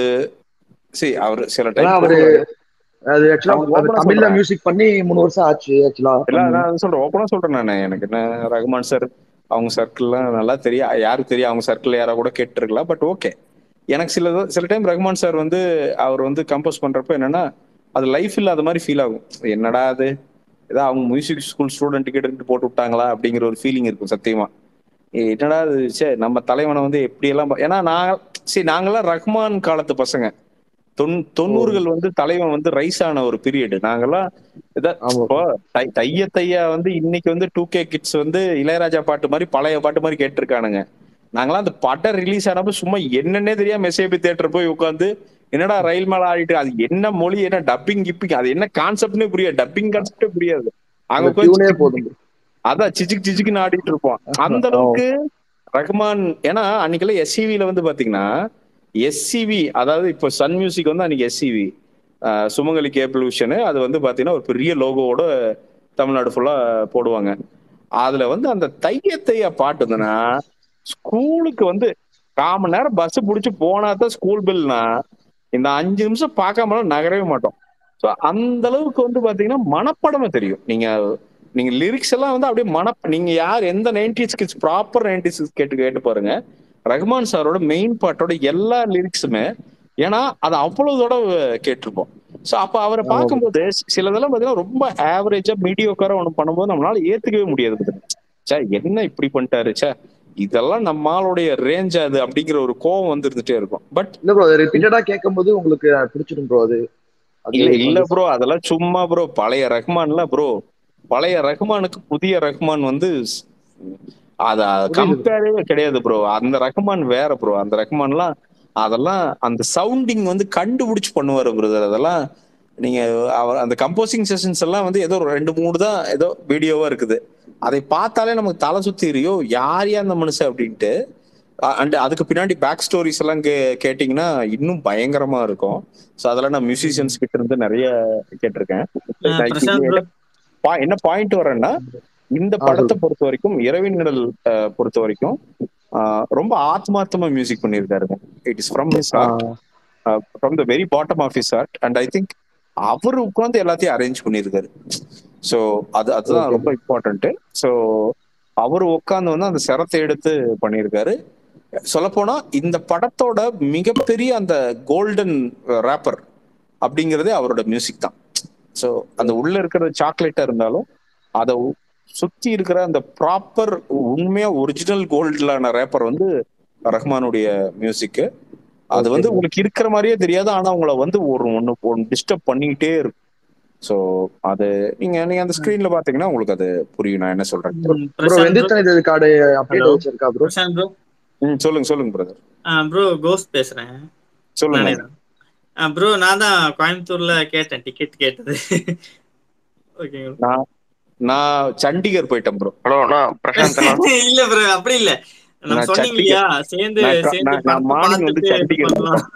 சரி அவரு சில ஏன்னா அவரு டைம் அது ஆக்சுவலா நான் open ஆ தமிழ்ல சொல்றேன். மியூசிக் பண்ணி மூணு வருஷம் ஆச்சு ஆக்சுவலா இல்ல நான் சொல்றேன் ஓப்பனா சொல்றேன் நான் எனக்கு என்ன ரகுமான் சார் அவங்க சர்க்கிள்லாம் நல்லா தெரியும் யாருக்கு தெரியும் அவங்க சர்க்கிள் யாரா கூட கேட்டிருக்கலாம் பட் ஓகே எனக்கு சில சில டைம் ரகுமான் சார் வந்து அவர் வந்து கம்போஸ் பண்றப்ப என்னன்னா அது லைஃப் இல்லாத மாதிரி ஃபீல் ஆகும் என்னடா அது ஏதோ அவங்க மியூசிக் ஸ்கூல் ஸ்டூடெண்ட் கிட்ட போட்டு விட்டாங்களா அப்படிங்கிற ஒரு ஃபீலிங் இருக்கும் சத்தியமா ஏய், என்னடா இது சே நம்ம தலைவனை வந்து எப்படி எல்லாம் பா- ஏன்னா நான் சரி நாங்கெல்லாம் ரஹ்மான் காலத்து பசங்க தொன் தொண்ணூறுகள் வந்து தலைவன் வந்து ரைஸ் ஆன ஒரு பீரியட் நாங்கெல்லாம் இதா- ஆமா. இப்போ தை- தைய தையா வந்து இன்னைக்கு வந்து டூ கே கிட்ஸ் வந்து இளையராஜா பாட்டு மாதிரி பழைய பாட்டு மாதிரி கேட்டிருக்கானுங்க நாங்கெல்லாம் அந்த படம் ரிலீஸ் ஆனப்ப சும்மா என்னன்னே தெரியாம மெசேபி தேட்டர் போய் உட்காந்து என்னடா ரயில் மேல ஆடிட்டு அது என்ன மொழி என்ன டப்பிங் கிப்பிங் அது என்ன கான்செப்ட்னே புரியாது டப்பிங் கான்செப்டே புரியாது அங்க டியூனே உட்காந்து போதும் bro. அதான் சிச்சுக்கு சிச்சுக்குன்னு ஆடிட்டு இருப்போம் அந்த அளவுக்கு ரஹ்மான் ஏன்னா அன்னைக்கெல்லாம் எஸ்சிவில வந்து பாத்தீங்கன்னா எஸ்சிவி அதாவது இப்போ சன் மியூசிக் வந்து அன்னைக்கு எஸ்சிவி சுமங்கலி கேபிள் விஷன் அது வந்து பாத்தீங்கன்னா ஒரு பெரிய லோகோவோட தமிழ்நாடு ஃபுல்லா போடுவாங்க அதுல வந்து அந்த தைய தைய பாட்டு இருந்ததுன்னா ஸ்கூலுக்கு வந்து கால் மணி நேரம் பஸ் பிடிச்சி போனா தான் ஸ்கூல் பில்னா இந்த அஞ்சு நிமிஷம் பார்க்காமலாம் நகரவே மாட்டோம் ஸோ அந்த அளவுக்கு வந்து பாத்தீங்கன்னா மனப்படமே தெரியும் நீங்க நீங்க லிரிக்ஸ் எல்லாம் வந்து அப்படியே மன நீங்க யார் எந்த நைன்டிஸ் கிட்ஸ் ப்ராப்பர் நைன்டிஸ் கேட்டு கேட்டு பாருங்க ரஹ்மான் சாரோட மெயின் பாட்டோட எல்லா லிரிக்ஸுமே ஏன்னா அது அவ்வளவு தடவை கேட்டிருப்போம் ஸோ அப்ப அவரை பார்க்கும்போது சிலதெல்லாம் பாத்தீங்கன்னா ரொம்ப ஆவரேஜா மீடியோக்கார ஒன்று பண்ணும்போது நம்மளால ஏத்துக்கவே முடியாது சே என்ன இப்படி பண்ணிட்டாரு சே இதெல்லாம் நம்மளுடைய ரேஞ்ச் அது அப்படிங்கிற ஒரு கோவம் வந்து இருந்துட்டே இருக்கும் பட் இல்ல ப்ரோ ரிப்பீட்டடா கேட்கும்போது உங்களுக்கு பிடிச்சிடும் ப்ரோ அது அது இல்ல இல்ல கொஞ்சம் ப்ரோ அதெல்லாம் சும்மா ப்ரோ பழைய ரஹ்மான்ல ப்ரோ பழைய ரஹ்மானுக்கு புதிய ரஹ்மான் வந்து ஸ்- அத கம்பேரே கிடையாது ப்ரோ அந்த ரஹ்மான் வேற ப்ரோ அந்த ரஹ்மான்லாம் அதெல்லாம் அந்த சவுண்டிங் வந்து கண்டுபிடிச்சு பண்ணுவாரு பிரதர் அதெல்லாம் நீங்க அவர் அந்த கம்போசிங் செஷன்ஸ் எல்லாம் வந்து ஏதோ ஒரு ரெண்டு மூணு தான் ஏதோ வீடியோவா இருக்குது அதை பார்த்தாலே நமக்கு தலை சுத்திரியோ யார் யா அந்த மனுஷன் அப்படின்ட்டு அண்ட் அதுக்கு பின்னாடி பேக் ஸ்டோரிஸ் எல்லாம் கே கேட்டிங்கன்னா இன்னும் பயங்கரமா இருக்கும் ஸோ அதெல்லாம் நான் மியூசிஷியன்ஸ் கிட்ட இருந்து நிறைய கேட்டிருக்கேன் அஹ் நான் பிரசாந்த் இப்ப ப்ரோ பா- என்ன பாயிண்ட் வரேன்னா இந்த படத்தை பொறுத்த வரைக்கும் இரவின் நிழல் அஹ், பொறுத்த வரைக்கும் அஹ், ரொம்ப ஆத்மார்த்தமா மியூசிக் பண்ணியிருக்காருங்க it is from his heart from the very bottom of his heart and I think அவர் உட்காந்து எல்லாத்தையும் அரேஞ்ச் பண்ணியிருக்காரு ஸோ அது அதுதான் ரொம்ப இம்பார்ட்டன்ட் ஸோ அவர் உட்காந்து வந்து அந்த சிரத்தை எடுத்து பண்ணியிருக்காரு சொல்லப்போனா இந்த படத்தோட மிகப்பெரிய அந்த கோல்டன் ரேப்பர் அப்படிங்கிறதே அவரோட மியூசிக் தான் ஸோ அந்த உள்ள இருக்கிற சாக்லேட்டா இருந்தாலும் அதை உ- சுத்தி இருக்கிற அந்த ப்ராப்பர் உண்மையா ஒரிஜினல் கோல்டான ரேப்பர் வந்து ரஹ்மானுடைய மியூசிக் அது வந்து உங்களுக்கு இருக்கிற மாதிரியே தெரியாது ஆனா உங்களை வந்து ஒரு ஒண்ணு ஒன்று டிஸ்டர்ப் பண்ணிக்கிட்டே இருக்கும் ஸோ அது நீங்க நீங்க அந்த ஸ்கிரீன்ல பாத்தீங்கன்னா உங்களுக்கு அது புரியும் நான் என்ன சொல்றேன் ம், ப்ரோ பிரசாந்த் ப்ரோ வெந்தித்தன் இது கார்டு அப்டேட் Hello. வச்சிருக்கா ப்ரோ பிரசாந்த் ப்ரோ ம், சொல்லுங்க சொல்லுங்க பிரதர் ப்ரோ கோஸ்ட் பேசுறேன் சொல்லுங்க நானே தான் ப்ரோ நான் தான் கோயம்புத்தூர்ல கேட்டேன் டிக்கெட் கேட்டது ஓகேங்க நான் நான் சண்டிகர் போயிட்டேன் ப்ரோ ஹலோ நான் பிரசாந்த் அண்ணா இல்ல ப்ரோ அப்படி இல்ல நம்ம நான் சொன்னீங்க சண்டிகர். இல்லையா சேர்ந்து நான் க- சேர்ந்து நான்- நான் படத்தை morning வந்து பார்த்துட்டு இது சண்டிகர் பண்ணலாம்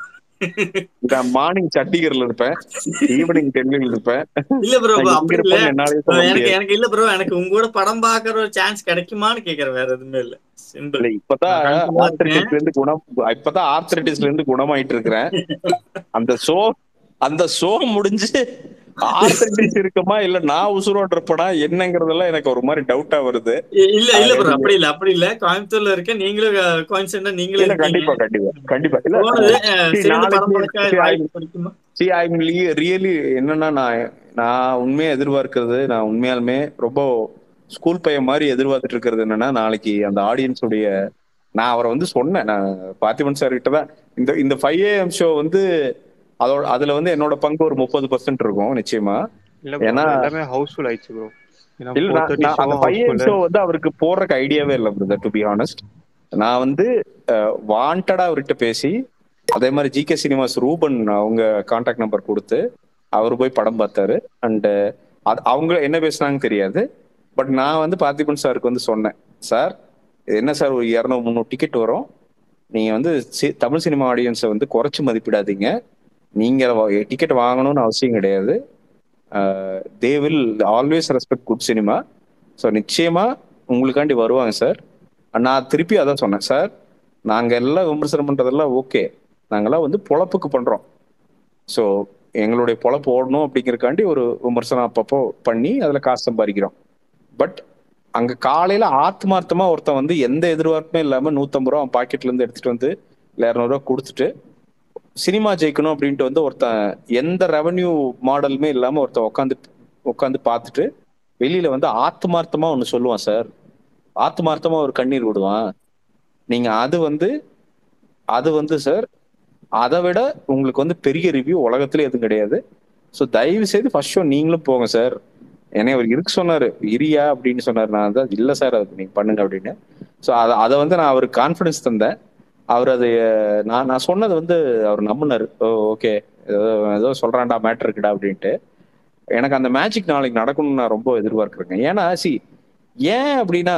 நான் மார்னிங் சண்டிகர்ல இருப்பேன் ஈவினிங் டெல்லியில் இருப்பேன் இல்ல ப்ரோ நான் எங்க அப்படி இல்ல இருப்பேன்னு என்னாலே சொல்ல எனக்கு முடியாது எனக்கு இல்ல ப்ரோ எனக்கு உங்க கூட படம் பாக்குற ஒரு சான்ஸ் கிடைக்குமான்னு கேக்குறேன் வேற எதுவுமே இல்ல சிம்பிள் இல்ல இப்பதான் நான் confident ஆ ஆர்த்தரைட்டிஸ்ல இருந்து குணம் இப்பதான் ஆர்த்தரைட்டிஸ்ல இருந்து குணமாயிட்டு இருக்கிறேன் அந்த ஷோ அந்த ஷோ முடிஞ்சு ஆர்த்தரைட்டிஸ் இருக்குமா இல்ல நான் உசுரோடு இருப்பேனா என்னங்கறதெல்லாம் எனக்கு ஒரு மாதிரி டவுட்டா வருது இல்ல இல்ல ப்ரோ அது- அப்படி இல்ல அப்படி இல்ல கோயம்புத்தூர்ல இருக்க நீங்களும் கோயின்சிடென்டா நீங்களும் இல்ல கண்டிப்பா இருக்கீங்க கண்டிப்பா கண்டிப்பா இல்ல தோணுது அஹ், see, சேர்ந்து படம் நாளைக்கு பார்க்க see, I- வாய்ப்பு கிடைக்குமா see, I'm really- really என்னன்னா நான் நான் உண்மையா எதிர்பார்க்கிறது நான் உண்மையாலுமே ரொம்ப ஸ்கூல் பையன் மாதிரி எதிர்பார்த்துட்டு இருக்கிறது என்னன்னா நாளைக்கு அந்த ஆடியன்ஸ் உடைய நான் அவரை வந்து சொன்னேன் நான் பார்த்திபன் சார் கிட்ட தான் இந்த இந்த ஃபைவ் ஏஎம் ஷோ வந்து அதோட அதுல வந்து என்னோட பங்கு ஒரு முப்பது பர்சன்ட் இருக்கும் நிச்சயமா இல்ல bro, ஏன்னா- அது எல்லாமே ஹவுஸ்ஃபுல் ஆயிடுச்சு ப்ரோ ஏன்னா இல்ல ஃபோர் நான் தேர்ட்டி நான் அந்த ஷோவும் ஃபைவ் ஏஎம் ஹவுஸ்ஃபுல் ஷோ வந்து அவருக்கு போடுறக்கு ஐடியாவே இல்லை பிரதர் டு பி ஆனஸ்ட் நான் வந்து வாண்டடா அவர்கிட்ட பேசி அதே மாதிரி ஜிகே சினிமாஸ் ரூபன் அவங்க கான்டாக்ட் நம்பர் கொடுத்து அவர் போய் படம் பார்த்தாரு அண்ட் அவங்க என்ன பேசுனாங்க தெரியாது பட் நான் வந்து பார்த்திபன் சாருக்கு வந்து சொன்னேன் சார் இது என்ன சார் ஒரு இரநூறு முந்நூறு டிக்கெட் வரும் நீங்க வந்து சி- தமிழ் சினிமா ஆடியன்ஸை வந்து குறைச்சு மதிப்பிடாதீங்க நீங்க டிக்கெட் வாங்கணும்னு அவசியம் கிடையாது they will always respect good cinema so நிச்சயமா உங்களுக்காண்டி வருவாங்க சார் நான் திருப்பி அதான் சொன்னேன் சார் நாங்க எல்லாம் விமர்சனம் பண்றதெல்லாம் ஓகே நாங்கெல்லாம் வந்து பொழப்புக்கு பண்றோம் ஸோ எங்களுடைய பொழப்பு ஓடணும் அப்படிங்கறக்காண்டி ஒரு விமர்சனம் அப்பப்போ பண்ணி அதுல காசு சம்பாதிக்கிறோம் பட் அங்க காலையில ஆத்மார்த்தமா ஒருத்தன் வந்து எந்த எதிர்பார்ப்புமே இல்லாம நூத்தம்பது ரூபா அவன் பாக்கெட்ல இருந்து எடுத்துட்டு வந்து இல்ல இரநூறுவா கொடுத்துட்டு சினிமா ஜெயிக்கணும் அப்படின்ட்டு வந்து ஒருத்தன் எந்த ரெவன்யூ மாடலுமே இல்லாம ஒருத்தன் உட்காந்து உட்காந்து பார்த்துட்டு வெளியில வந்து ஆத்மார்த்தமா ஒன்னு சொல்லுவான் சார் ஆத்மார்த்தமா ஒரு கண்ணீர் விடுவான் நீங்க அது வந்து அது வந்து சார் அதை விட உங்களுக்கு வந்து பெரிய ரிவ்யூ உலகத்துல எதுவும் கிடையாது ஸோ தயவு செய்து ஃபர்ஸ்ட் ஷோ நீங்களும் போங்க சார் என்னை அவர் இருக்கு சொன்னாரு இரியா அப்படின்னு சொன்னாரு நான் தான் இல்ல சார் அது நீங்க பண்ணுங்க அப்படின்னு ஸோ அதை அதை வந்து நான் அவருக்கு கான்ஃபிடன்ஸ் தந்தேன் அவர் அது அஹ், நான் நான் சொன்னது வந்து அவர் நம்பினாரு ஓ ஓகே ஏதோ ஏதோ சொல்றான்டா மேட்டர் இருக்குடா அப்படின்ட்டு எனக்கு அந்த மேஜிக் நாளைக்கு நடக்கணும்னு நான் ரொம்ப எதிர்பார்க்குறேங்க ஏன்னா சி ஏன் அப்படின்னா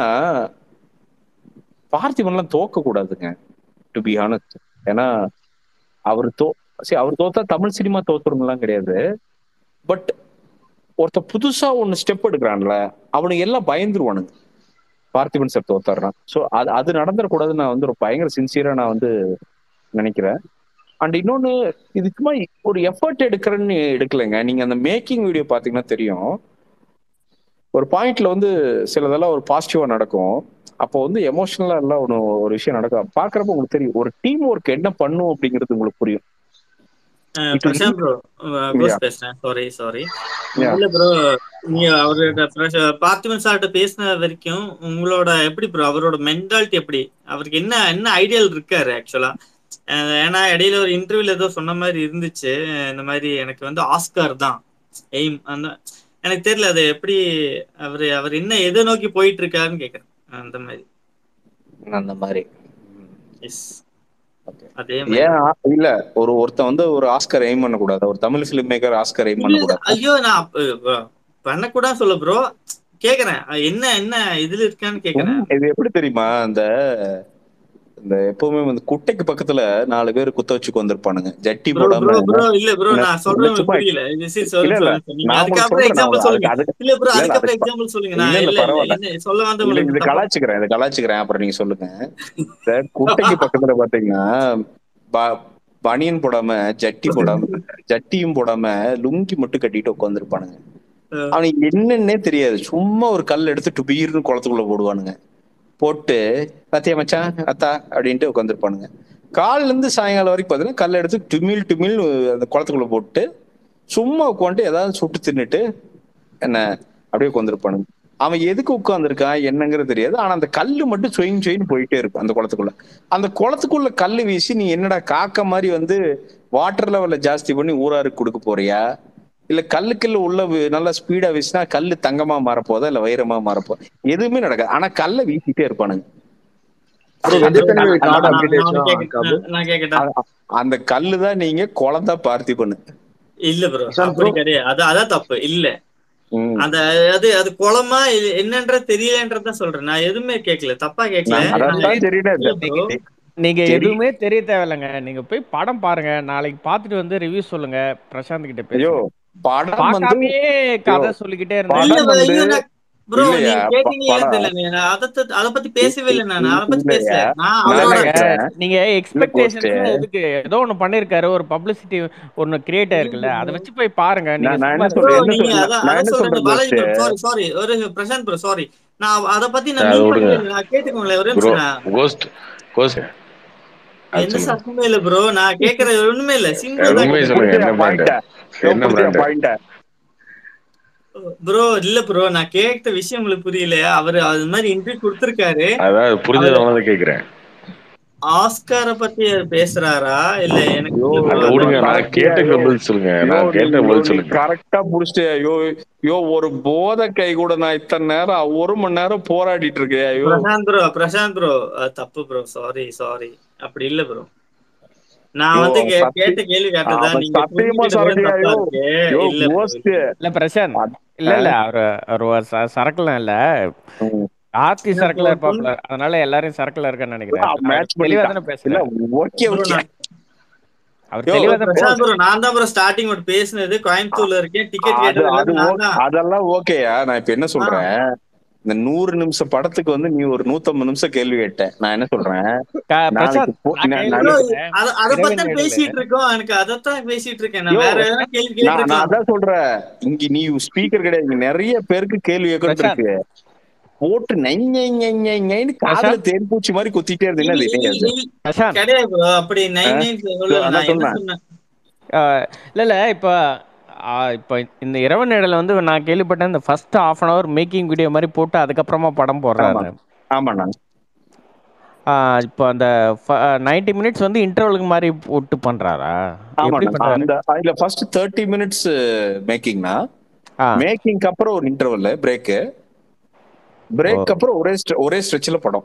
பார்த்திபன்லாம் தோக்க கூடாதுங்க டு பி ஹானஸ்ட் ஏன்னா அவர் தோ சரி அவர் தோத்தா தமிழ் சினிமா தோத்துருங்கலாம் கிடையாது பட் ஒருத்த புதுசா ஒன்னு ஸ்டெப் எடுக்கிறான்ல அவனுக்கு எல்லாம் பயந்துருவானுங்க பார்த்திபன் சார் தோத்தாடுறான் ஸோ அது அது நடந்துடக்கூடாதுன்னு நான் வந்து ஒரு பயங்கர சின்சியரா நான் வந்து நினைக்கிறேன் அண்ட் இன்னொன்னு இது சும்மா ஒரு எஃபர்ட் எடுக்கிறேன்னு எடுக்கலைங்க நீங்க அந்த மேக்கிங் வீடியோ பாத்தீங்கன்னா தெரியும் ஒரு பாயிண்ட்ல வந்து சிலதெல்லாம் ஒரு பாசிட்டிவா நடக்கும் அப்போ வந்து எமோஷனலா எல்லாம் ஒன்று ஒரு விஷயம் நடக்கும் பாக்குறப்ப உங்களுக்கு தெரியும் ஒரு டீம் ஒர்க் என்ன பண்ணும் அப்படிங்கிறது உங்களுக்கு புரியும் அஹ் It will Prashanth bro Yeah. கோஸ்ட் பேசுறேன் சாரி சாரி Yeah. இல்ல ப்ரோ நீங்க அவரோட பிரஷ- பார்த்திபன் சார்கிட்ட பேசின வரைக்கும் உங்களோட எப்படி ப்ரோ அவரோட மென்டாலிட்டி எப்படி அவருக்கு என்ன என்ன ஐடியல் இருக்காரு ஆக்சுவலா ஏன்னா இடையில ஒரு இன்டர்வியூல ஏதோ சொன்ன மாதிரி இருந்துச்சு அஹ் இந்த மாதிரி எனக்கு வந்து ஆஸ்கார் தான் எய்ம் அந்த எனக்கு தெரியல அது எப்படி அவரு அவர் என்ன எதை நோக்கி போயிட்டு இருக்காருன்னு கேக்குறேன் அந்த மாதிரி அந்த மாதிரி எஸ் அதே மாதிரி ஏன் ஆ- இல்ல ஒரு ஒருத்தன் வந்து ஒரு ஆஸ்கர் எய்ம் பண்ண கூடாது ஒரு Tamil film maker Oscar aim பண்ண இல்ல, கூடாது ஐயோ நான் அப்ப- ப- பண்ணக்கூடாது சொல்ல ப்ரோ கேக்குறேன் என்ன என்ன இதுல இருக்கான்னு கேக்குறேன் இது எப்படி தெரியுமா இந்த இந்த எப்பவுமே வந்து குட்டைக்கு பக்கத்துல நாலு பேர் குத்த வச்சுக்கு வந்திருப்பானுங்க ஜட்டி ப்ரோ ப்ரோ போடாம ப்ரோ இல்ல ப்ரோ இல்ல, நான் சொல்றேன் சும்மா- புரியல இது சரி இல்ல, சொல்லுங்க இல்ல. சொல்லுங்க. நீங்க நான் உங்களுக்கு அதுக்கப்புறம் சொல்றேன் எக்ஸாம்பிள் நான் சொல்லுங்க அதுக்கு- இல்ல ப்ரோ இல்ல, இல்ல, அதுக்கப்புறம் அதுக்கு- எக்ஸாம்பிள் சொல்லுங்க நான் இல்ல, இல்ல, இல்ல இல்ல பரவாயில்ல. என்ன சொல்ல வந்த இல்ல உங்களுக்கு இது தப்பா- கலாச்சிக்கிறேன் இது கலாச்சிக்கிறேன் அப்புறம் நீங்க சொல்லுங்க இந்த குட்டைக்கு பக்கத்துல பாத்தீங்கன்னா ப- பனியன் போடாம ஜட்டி போடாம ஜட்டியும் போடாம லுங்கி மட்டும் கட்டிட்டு உட்காந்துருப்பானுங்க அவனுக்கு என்னன்னே தெரியாது சும்மா ஒரு கல் எடுத்து டுபீர்னு குளத்துக்குள்ள போடுவானுங்க போட்டு பத்தியா மச்சான் அத்தா அப்படின்ட்டு உட்காந்துருப்பானுங்க காலைல இருந்து சாயங்காலம் வரைக்கும் பாத்தீங்கன்னா கல் எடுத்து டுமில் டுமில் அந்த குளத்துக்குள்ள போட்டு சும்மா உட்காந்துட்டு ஏதாவது சுட்டு தின்னுட்டு என்ன அப்படியே உட்காந்துருப்பானுங்க அவன் எதுக்கு உட்காந்துருக்கான் என்னங்கிறது தெரியாது ஆனா அந்த கல்லு மட்டும் சொயின் சொயின் போயிட்டே இருக்கும் அந்த குளத்துக்குள்ள அந்த குளத்துக்குள்ள கல்லு வீசி நீ என்னடா காக்க மாதிரி வந்து வாட்டர் லெவல்ல ஜாஸ்தி பண்ணி ஊராருக்கு கொடுக்க போறியா இல்ல கல்லுக்குள்ள உள்ள வி- நல்லா ஸ்பீடா வீசினா கல்லு தங்கமா மாறப்போதா இல்ல வைரமா மாறப்போதா எதுவுமே நடக்காது ஆனா கல்லை வீசிட்டே இருப்பானுங்க ப்ரோ வெஜிடபிள் நான் கார்டு நான் அப்டேட் நான் ஆயிடுச்சா கேக்க- நான் நான் கேக்கட்டா அ- அந்த கல்லு தான் நீங்க குழந்தா பார்த்தி பண்ணு இல்ல ப்ரோ பிரசாந்த் அப்படி bro. கிடையாது அது அதான் தப்பு இல்ல ம். அந்த அது அது குளமா இது என்னன்ற தெரியலன்றத சொல்றேன் நான் எதுவுமே கேட்கல தப்பா கேட்கல நான் நான் அதான் தெரியல இல்ல ப்ரோ நீங்க சரி. எதுவுமே தெரிய தேவையில்லைங்க நீங்க போய் படம் பாருங்க நாளைக்கு பார்த்துட்டு வந்து ரிவ்யூ சொல்லுங்க பிரசாந்த் கிட்ட ஐயோ பேசுங்க படம் வந்து பார்க்காமயே கதை சொல்லிக்கிட்டே இல்ல இருந்தா படம் bro, வந்து- ஐயோ நான் ப்ரோ இல்லையா, நீங்க ப- கேட்டீங்களா படம் தெரியல நான் அத பத்தி- அத பத்தி பேசவே இல்லை நான் அத பத்தி இல்லையா, பேசல நான் நான் அவரோட என்ன கேக்குறேன், நீங்க எக்ஸ்பெக்டேஷன்ஸ் எதுக்கு ஏதோ ஒண்ணு பண்ணிருக்காரு ஒரு பப்ளிசிட்டி ஒண்ணு கிரியேட் ஆயிருக்குல்ல அதை வச்சு போய் பாருங்க நீங்க நான் நான் சும்மா என்ன ப்ரோ சொல்றேன் என்ன நீங்க சொல்றேன் அதான் நான் அத என்ன சொல்றேன் சொல்றேன் பாலாஜி ஜோஸ்ட் ப்ரோ சாரி சாரி ஒரு பிரசாந்த் ப்ரோ சாரி நான் அத பத்தி நான் அதை மீன் விடுங்க. பண்ணல நான் கேட்டுக்கோங்களேன் ஒரு ப்ரோ நிமிஷம் நான் கோஸ்ட் கோஸ்ட் எந்த சத்தமே இல்ல ப்ரோ நான் கேக்குறது ஒண்ணுமே இல்ல சிம்பிள் தான் உண்மையை கேக்குறேன். சொல்லுங்க என்ன பிராண்ட் என்ன பிராண்ட் பாயிண்ட் ப்ரோ இல்ல ப்ரோ நான் கேட்ட விஷயம் உங்களுக்கு புரியல அவரு அது மாதிரி இன்டர்வியூ கொடுத்திருக்காரு அதாவது புரிஞ்சதவங்க தான் கேக்குறேன் ஆஸ்கார பத்தி அவர் பேசுறாரா இல்ல எனக்கு ஐயோ, இல்ல bro. அதை விடுங்க நான் correct கேட்ட ஐயோ. பதில் சொல்லுங்க நான் கேட்ட பதில் சொல்லுங்க கரெக்டா புடிச்சிட்டு ஐயோ ஐயோ ஒரு போதை கை கூட நான் இத்தனை நேரம் ஒரு மணி நேரம் போராடிட்டு இருக்கேன் ஐயோ பிரசாந்த் ப்ரோ பிரசாந்த் ப்ரோ தப்பு ப்ரோ சாரி சாரி அப்படி இல்ல ப்ரோ நான் ஐயோ, வந்து கே- சத்தி- கேட்ட கேள்வி கேட்டதா அவன் நீங்க சத்தியமா புரிஞ்சுக்கிட்டது சொல்றேன் தப்பா ஐயோ. இருக்கு ஐயோ, இல்ல bro. ghost. இல்ல பிரசாந்த் இல்ல இல்ல அவரு அவர் சரக்குலாம் இல்ல ம். ஆர்த்தி இல்ல சரக்குல bro, இருப்பாப்ல அதனால எல்லாரும் சரக்குல இருக்கன்னு நினைக்கிறேன் ஆ, match அவர் தெளிவா பண்ணிட்டான். தானே இல்ல பேசுறேன் ஓகே bro, ஓகே நான் அவர் யோ, தெளிவா தானே பிரசாந்த் ப்ரோ நான் தான் ப்ரோ ஸ்டார்டிங் மட்டும் பேசுனது கோயம்புத்தூர்ல இருக்கேன் டிக்கெட் அது கேட்டது அது எல்லாமே நான் ஓ- தான் அதெல்லாம் ஓகேயா நான் இப்ப என்ன சொல்றேன் இந்த நூறு நிமிஷம் படத்துக்கு வந்து நீ ஒரு நூத்தம்பது நிமிஷம் கேள்வி கேட்ட நான் என்ன சொல்றேன் க- நாளைக்கு பிரசாந்த் போ- நான் நான் கேள்வி bro, நாளைக்கு கேட்கிறேன். அத அத பத்தி தான் இறைவன் பேசிட்டு இருக்கோம் எனக்கு அதத்தான் பேசிட்டு இருக்கேன் நான் யோ, வேற எதனா கேள்வி நான் நான் கேட்டிருக்கலாம் அதான் சொல்றேன் இங்க நீ ஸ்பீக்கர் கிடையாது இங்க நிறைய பேருக்கு கேள்வி கேட்கறது பிரசாந்த். இருக்கு போட்டு நை நை நை நை நைன்னு காதுல பிரசாந்த். தேன் பூச்சி மாதிரி குத்திட்டே இருந்து என்ன இல்ல, இது இல்ல, என்னது? இல்ல, பிரசாந்த் கிடையாது ப்ரோ அப்படி நைன் ஆ? நைன் சொல்லல அதான் நான் என்ன சொன்னேன். சொன்னேன் ஆஹ் இல்ல இல்ல இப்ப ஆஹ் இப்ப இந்த இரவு நேரல வந்து நான் கேள்விப்பட்டேன் இந்த first half an hour making video மாதிரி போட்டு அதுக்கப்புறமா படம் போடுறாரு ஆமாண்ணா ஆஹ் இப்போ அந்த நைன்டி மினிட்ஸ் வந்து இன்டர்வலுக்கு மாதிரி போட்டு பண்றாரா எப்படி ஆமாண்ணா பண்றாரு அந்த இல்ல ஃபர்ஸ்ட் தேர்ட்டி மினிட்ஸ் மேக்கிங்னா ஆ மேக்கிங்க்கு அப்புறம் ஒரு இன்டர்வல் பிரேக் பிரேக் அப்புறம் ஒரே str- ஒரே ஸ்ட்ரெச்ல படம்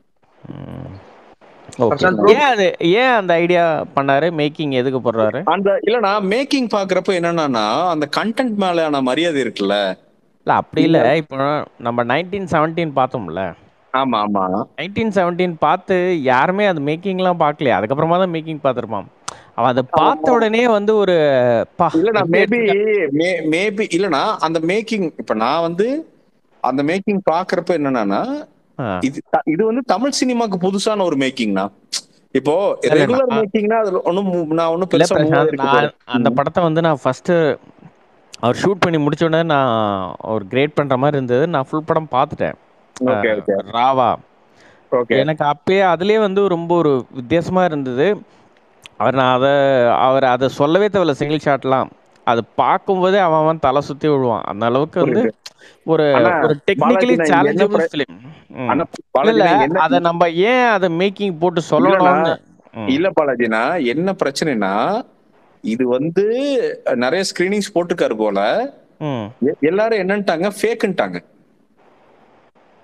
ஓகே பிரசாந்த் bro. ஏன் அது ஏன் அந்த ஐடியா பண்ணாரு மேக்கிங் எதுக்கு போடுறாரு அந்த இல்லனா மேக்கிங் பாக்குறப்ப என்னன்னா அந்த கண்டென்ட் மேலான மரியாதை இருக்குல்ல இல்ல அப்படி இல்ல இப்போ நம்ம நைன்டீன் செவன்டீன் பார்த்தோம்ல ஆமா ஆமா நைன்டீன் செவன்டீன் பார்த்து யாருமே அது மேக்கிங்லாம் பார்க்கலையே அதுக்கப்புறமா தான் மேக்கிங் பார்த்துருப்பான் அவன் அதை பார்த்த உடனே வந்து ஒரு பா இல்லனா எப்படி மேபி எடுத்திருக்காரு? மேபி இல்லனா அந்த மேக்கிங் இப்ப நான் வந்து அந்த மேக்கிங் பாக்குறப்ப என்னன்னா ஆ. இது த- இது வந்து தமிழ் சினிமாக்கு புதுசான ஒரு மேக்கிங்னா இப்போ இல்ல, ரெகுலர் நான்- மேக்கிங்னா அதுல ஒண்ணும் move- நான் ஒண்ணும் இல்ல பெருசா move பிரசாந்த் ஆயிருக்க நான் போறேன். அந்த படத்தை வந்து நான் ஃபர்ஸ்ட் அவர் ஷூட் பண்ணி முடிச்ச உடனே நான் ஒரு கிரேட் பண்ற மாதிரி இருந்தது நான் ஃபுல் படம் பார்த்துட்டேன் ஓகே ஓகே அஹ், ராவா ஓகே எனக்கு அப்பயே அதுலயே வந்து ரொம்ப ஒரு வித்தியாசமா இருந்தது அவர் நான் அதை அவர் அதை சொல்லவே தேவையில்ல சிங்கிள் ஷாட்லாம் அது பார்க்கும்போதே அவன் அவன் தலை சுத்தி விழுவான் அந்த அளவுக்கு வந்து புரியுது. ஒரு ஆனா, ஒரு டெக்னிக்கலி பாலாஜி, நான் என்ன சேலஞ்சபிள் பிர- ஃபிலிம் ஆனா இல்ல பாலாஜி இல்ல நான் என்ன அதை நம்ம ஏன் அதை மேக்கிங் போட்டு சொல்லணும்னு ம். இல்ல பாலாஜினா என்ன பிரச்சனைனா இது வந்து நிறைய ஸ்கிரீனிங்ஸ் போட்டிருக்காரு போல ம் எ- எல்லாரும் என்னன்ட்டாங்க ஃபேக்குன்ட்டாங்க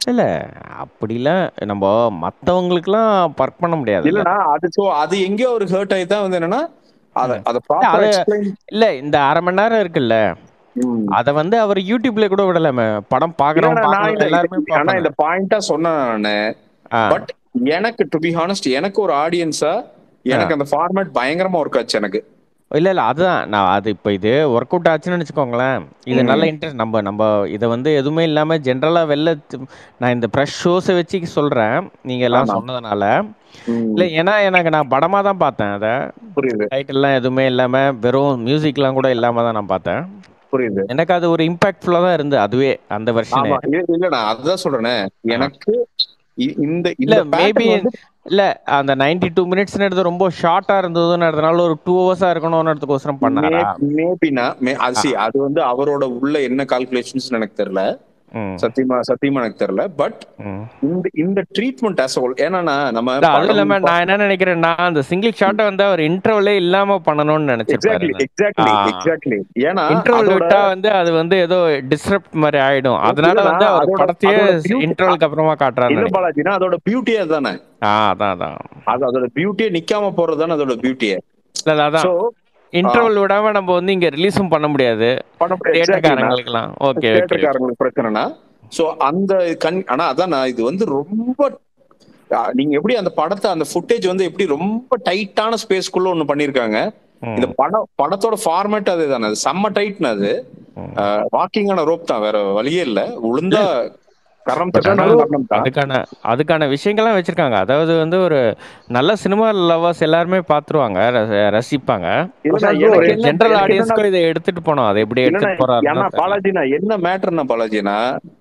இல்ல அப்படிலாம் நம்ம மத்தவங்களுக்குலாம் ஒர்க் பண்ண முடியாது இல்லனா அது சோ அது எங்கேயோ ஒரு ஹர்ட் ஆகி தான் வந்து என்னன்னா அத அத இல்ல, ப்ராப்பரா அது எக்ஸ்பிளைன் இல்ல இந்த அரை மணி நேரம் இருக்குல்ல அத வந்து அவர் யூடியூப்ல கூட விடலாமே படம் பாக்குறவங்க நான் பார்க்கலாம் இந்த எல்லாருமே இது- ஆனா இந்த பாயிண்டா சொன்னேன் நானு பட் எனக்கு டு பி ஹானஸ்ட் எனக்கு ஒரு ஆடியன்ஸா எனக்கு அந்த ஃபார்மேட் பயங்கரமா ஒர்க் ஆச்சு எனக்கு இல்ல இல்ல அதுதான் நான் அது இப்போ இது ஒர்க் அவுட் ஆச்சுன்னு வச்சுக்கோங்களேன் இது ம். நல்ல இன்ட்ரெஸ்ட் நம்ம நம்ம இதை வந்து எதுவுமே இல்லாம ஜென்ரலா வெளில தி- நான் இந்த ப்ரெஷ் ஷோஸை வச்சு சொல்றேன் நீங்க எல்லாம் ஆமா. சொன்னதுனால இல்ல ஏன்னா எனக்கு நான் படமா தான் பார்த்தேன் அதை புரியுது டைட்டில்லாம் எதுவுமே இல்லாம வெறும் மியூசிக்லாம் கூட இல்லாம தான் நான் பார்த்தேன் புரியுது எனக்கு அது ஒரு இம்பாக்ட்ஃபுல்லா தான் இருந்து அதுவே அந்த வருஷனே ஆமா இல்ல இல்ல, நான் அதுதான் சொல்றேனே எனக்கு இ- இந்த இல்ல இந்த மேபி pattern வந்து இல்ல அந்த 92 டூ மினிட்ஸ்னு எடுத்து ரொம்ப ஷார்ட்டா இருந்ததுன்றதுனால ஒரு டூ ஹவர்ஸா இருக்கணும்ன்றதுக்கோசரம் பண்ணாரா மேபினா அது see, அது வந்து அவரோட உள்ள என்ன கால்குலேஷன்ஸ் எனக்கு தெரியல ம். சத்தியமா சத்தியமா எனக்கு தெரியல பட் ம். இந்த இந்த ட்ரீட்மெண்ட் ஆஸ் ஏன்னா நம்ம இல்ல, அதுவும் படம் இல்லாம நான் என்ன நினைக்கிறேன்னா அந்த சிங்கிள் ஷாட்டை வந்து அவர் இன்டர்வலே இல்லாம பண்ணணும்னு நினைச்சிருப்பாரு எக்ஸாக்ட்லி எக்ஸாக்ட்லி எக்ஸாக்ட்லி ஏன்னா இன்டர்வல் அதோட விட்டா வந்து அது வந்து ஏதோ டிஸ்டர்ப் மாதிரி ஆயிடும் அதனால இல்லடா, வந்து அவர் அதோட- படத்தையே அதோட beauty- இன்டர்வலுக்கு அப்புறமா காட்டுறாரு இல்ல பாலாஜினா அதோட பியூட்டியே அதானே ஆ அதான் அதான் அது அதோட பியூட்டியே நிக்காம போறதுதானே அதோட பியூட்டியே இல்ல இல்ல, அதான் சோ இன்டர்வல் விடாம நம்ம வந்து இங்க ரிலீஸும் பண்ண முடியாது பண்ண முடியாது தியேட்டர்காரங்களுக்குலாம் ஓகே ஓகே தியேட்டர்காரங்களுக்கு பிரச்சனைனா சோ அந்த கண் ஆனா அதான் நான் இது வந்து ரொம்ப ஆ, நீங்க எப்படி அந்த படத்தை அந்த ஃபுட்டேஜ் வந்து எப்படி ரொம்ப டைட்டான ஸ்பேஸ்க்குள்ள ஒண்ணு பண்ணிருக்காங்க இந்த படம் படத்தோட ஃபார்மேட் அது தானே அது செம்ம டைட்னு அது வாக்கிங்கான ரோப் தான் வேற வழியே இல்ல உளுந்தா கரம் தட்டினாலும் மரணம் தான் அதுக்கான அதுக்கான விஷயங்கள்லாம் வச்சிருக்காங்க அதாவது வந்து ஒரு நல்ல சினிமா லவர்ஸ் எல்லாருமே பாத்துருவாங்க ர- ரசிப்பாங்க இல்லைன்னா bro, எனக்கு என்ன- ஜென்ரல் எனக்கு ஆடியன்ஸ்க்கும் இதை எடுத்துட்டு போனோம் அதை எப்படி இல்லைன்னா எடுத்துட்டு போறாரு ஏன்னா பாலாஜினா என்ன மேட்டர்னா பாலாஜினா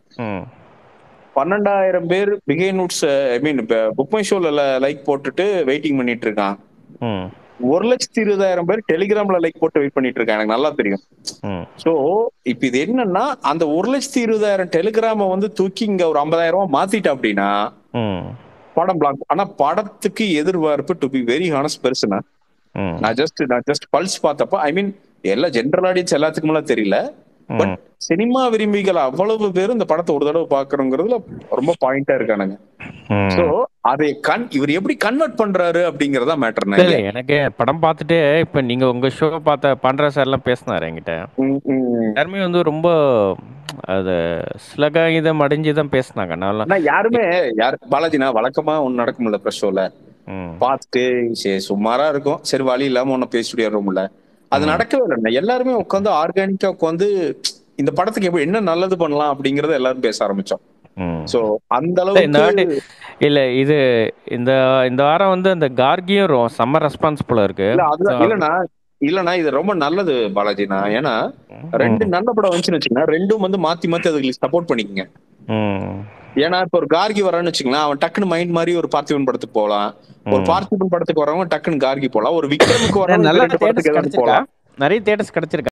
பன்னெண்டாயிரம் பேர் பிகை notes I mean book my ஷோல லைக் போட்டுட்டு வெயிட்டிங் பண்ணிட்டு இருக்கான் ஒரு லட்சத்தி இருபதாயிரம் பேர் டெலிகிராம்ல லைக் போட்டு வெயிட் பண்ணிட்டு இருக்கான் எனக்கு நல்லா தெரியும் சோ இப்ப இது என்னன்னா அந்த ஒரு லட்சத்தி இருபதாயிரம் டெலிகிராம வந்து தூக்கி இங்க ஒரு ஐம்பதாயிரம் ரூபாய் மாத்திட்டா அப்படின்னா படம் பிளாக் ஆனா படத்துக்கு எதிர்பார்ப்பு டு பி வெரி ஹானஸ்ட் பெருசுனா நான் ஜஸ்ட் நான் ஜஸ்ட் பல்ஸ் பார்த்தப்ப ஐ மீன் எல்லா ஜென்ரல் ஆடியன்ஸ் எல்லாத்துக்குமெல்லாம் தெரியல பட் சினிமா விரும்பிகள் அவ்வளவு பேர் இந்த படத்தை ஒரு தடவை பாக்குறோங்கிறதுல ரொம்ப பாயிண்டா இருக்கானுங்க சோ அதை கண் இவர் எப்படி கன்வெர்ட் பண்றாரு அப்படிங்கறதா மேட்டர் இல்ல, எனக்கு படம் பார்த்துட்டு இப்ப நீங்க உங்க ஷோ பார்த்த பண்ற சார் எல்லாம் பேசினாரு என்கிட்ட எல்லாருமே வந்து ரொம்ப அது சிலகாகிதம் அடைஞ்சு தான் பேசினாங்க நான் ஆனா யாருமே யார் பாலாஜினா வழக்கமா ஒண்ணு நடக்கும்ல ப்ரெஷ் ஷோல பார்த்துட்டு சரி சுமாரா இருக்கும் சரி வழி இல்லாம ஒன்னும் பேசி விடையாடுறோம்ல அது நடக்கவே இல்லை எல்லாருமே உட்காந்து ஆர்கானிக்கா உட்காந்து இந்த படத்துக்கு எப்படி என்ன நல்லது பண்ணலாம் அப்படிங்கறத எல்லாரும் பேச ஆரம்பிச்சோம் சோ அந்த இந்த வாட்டி அளவுக்கு இல்ல இது இந்த இந்த வாரம் வந்து அந்த கார்கியும் ரொ- செம்ம ரெஸ்பான்ஸ் போல இருக்கு இல்ல அதுதான் இல்லனா இல்லனா இது ரொம்ப நல்லது பாலாஜினா ஏன்னா ரெண்டு நல்ல படம் வந்துச்சுன்னு வச்சுக்கோங்க ரெண்டும் வந்து மாத்தி மாத்தி அதுக்கு சப்போர்ட் பண்ணிக்கங்க ம். ஏன்னா இப்ப ஒரு கார்கி வரான்னு வச்சுக்கலாம் அவன் டக்குன்னு மைண்ட் மாதிரி ஒரு பார்த்திபன் படத்துக்கு போகலாம் ஒரு பார்த்திபன் படத்துக்கு வரவங்க டக்குன்னு கார்கி போலாம் ஒரு விக்ரமுக்கு வரவங்க நல்ல இந்த ரெண்டு தேட்டர்ஸ் படத்துக்கு ஏதாவது கிடைச்சிருக்கா போலாம் நிறைய தேட்டர்ஸ் கிடைச்சிருக்கா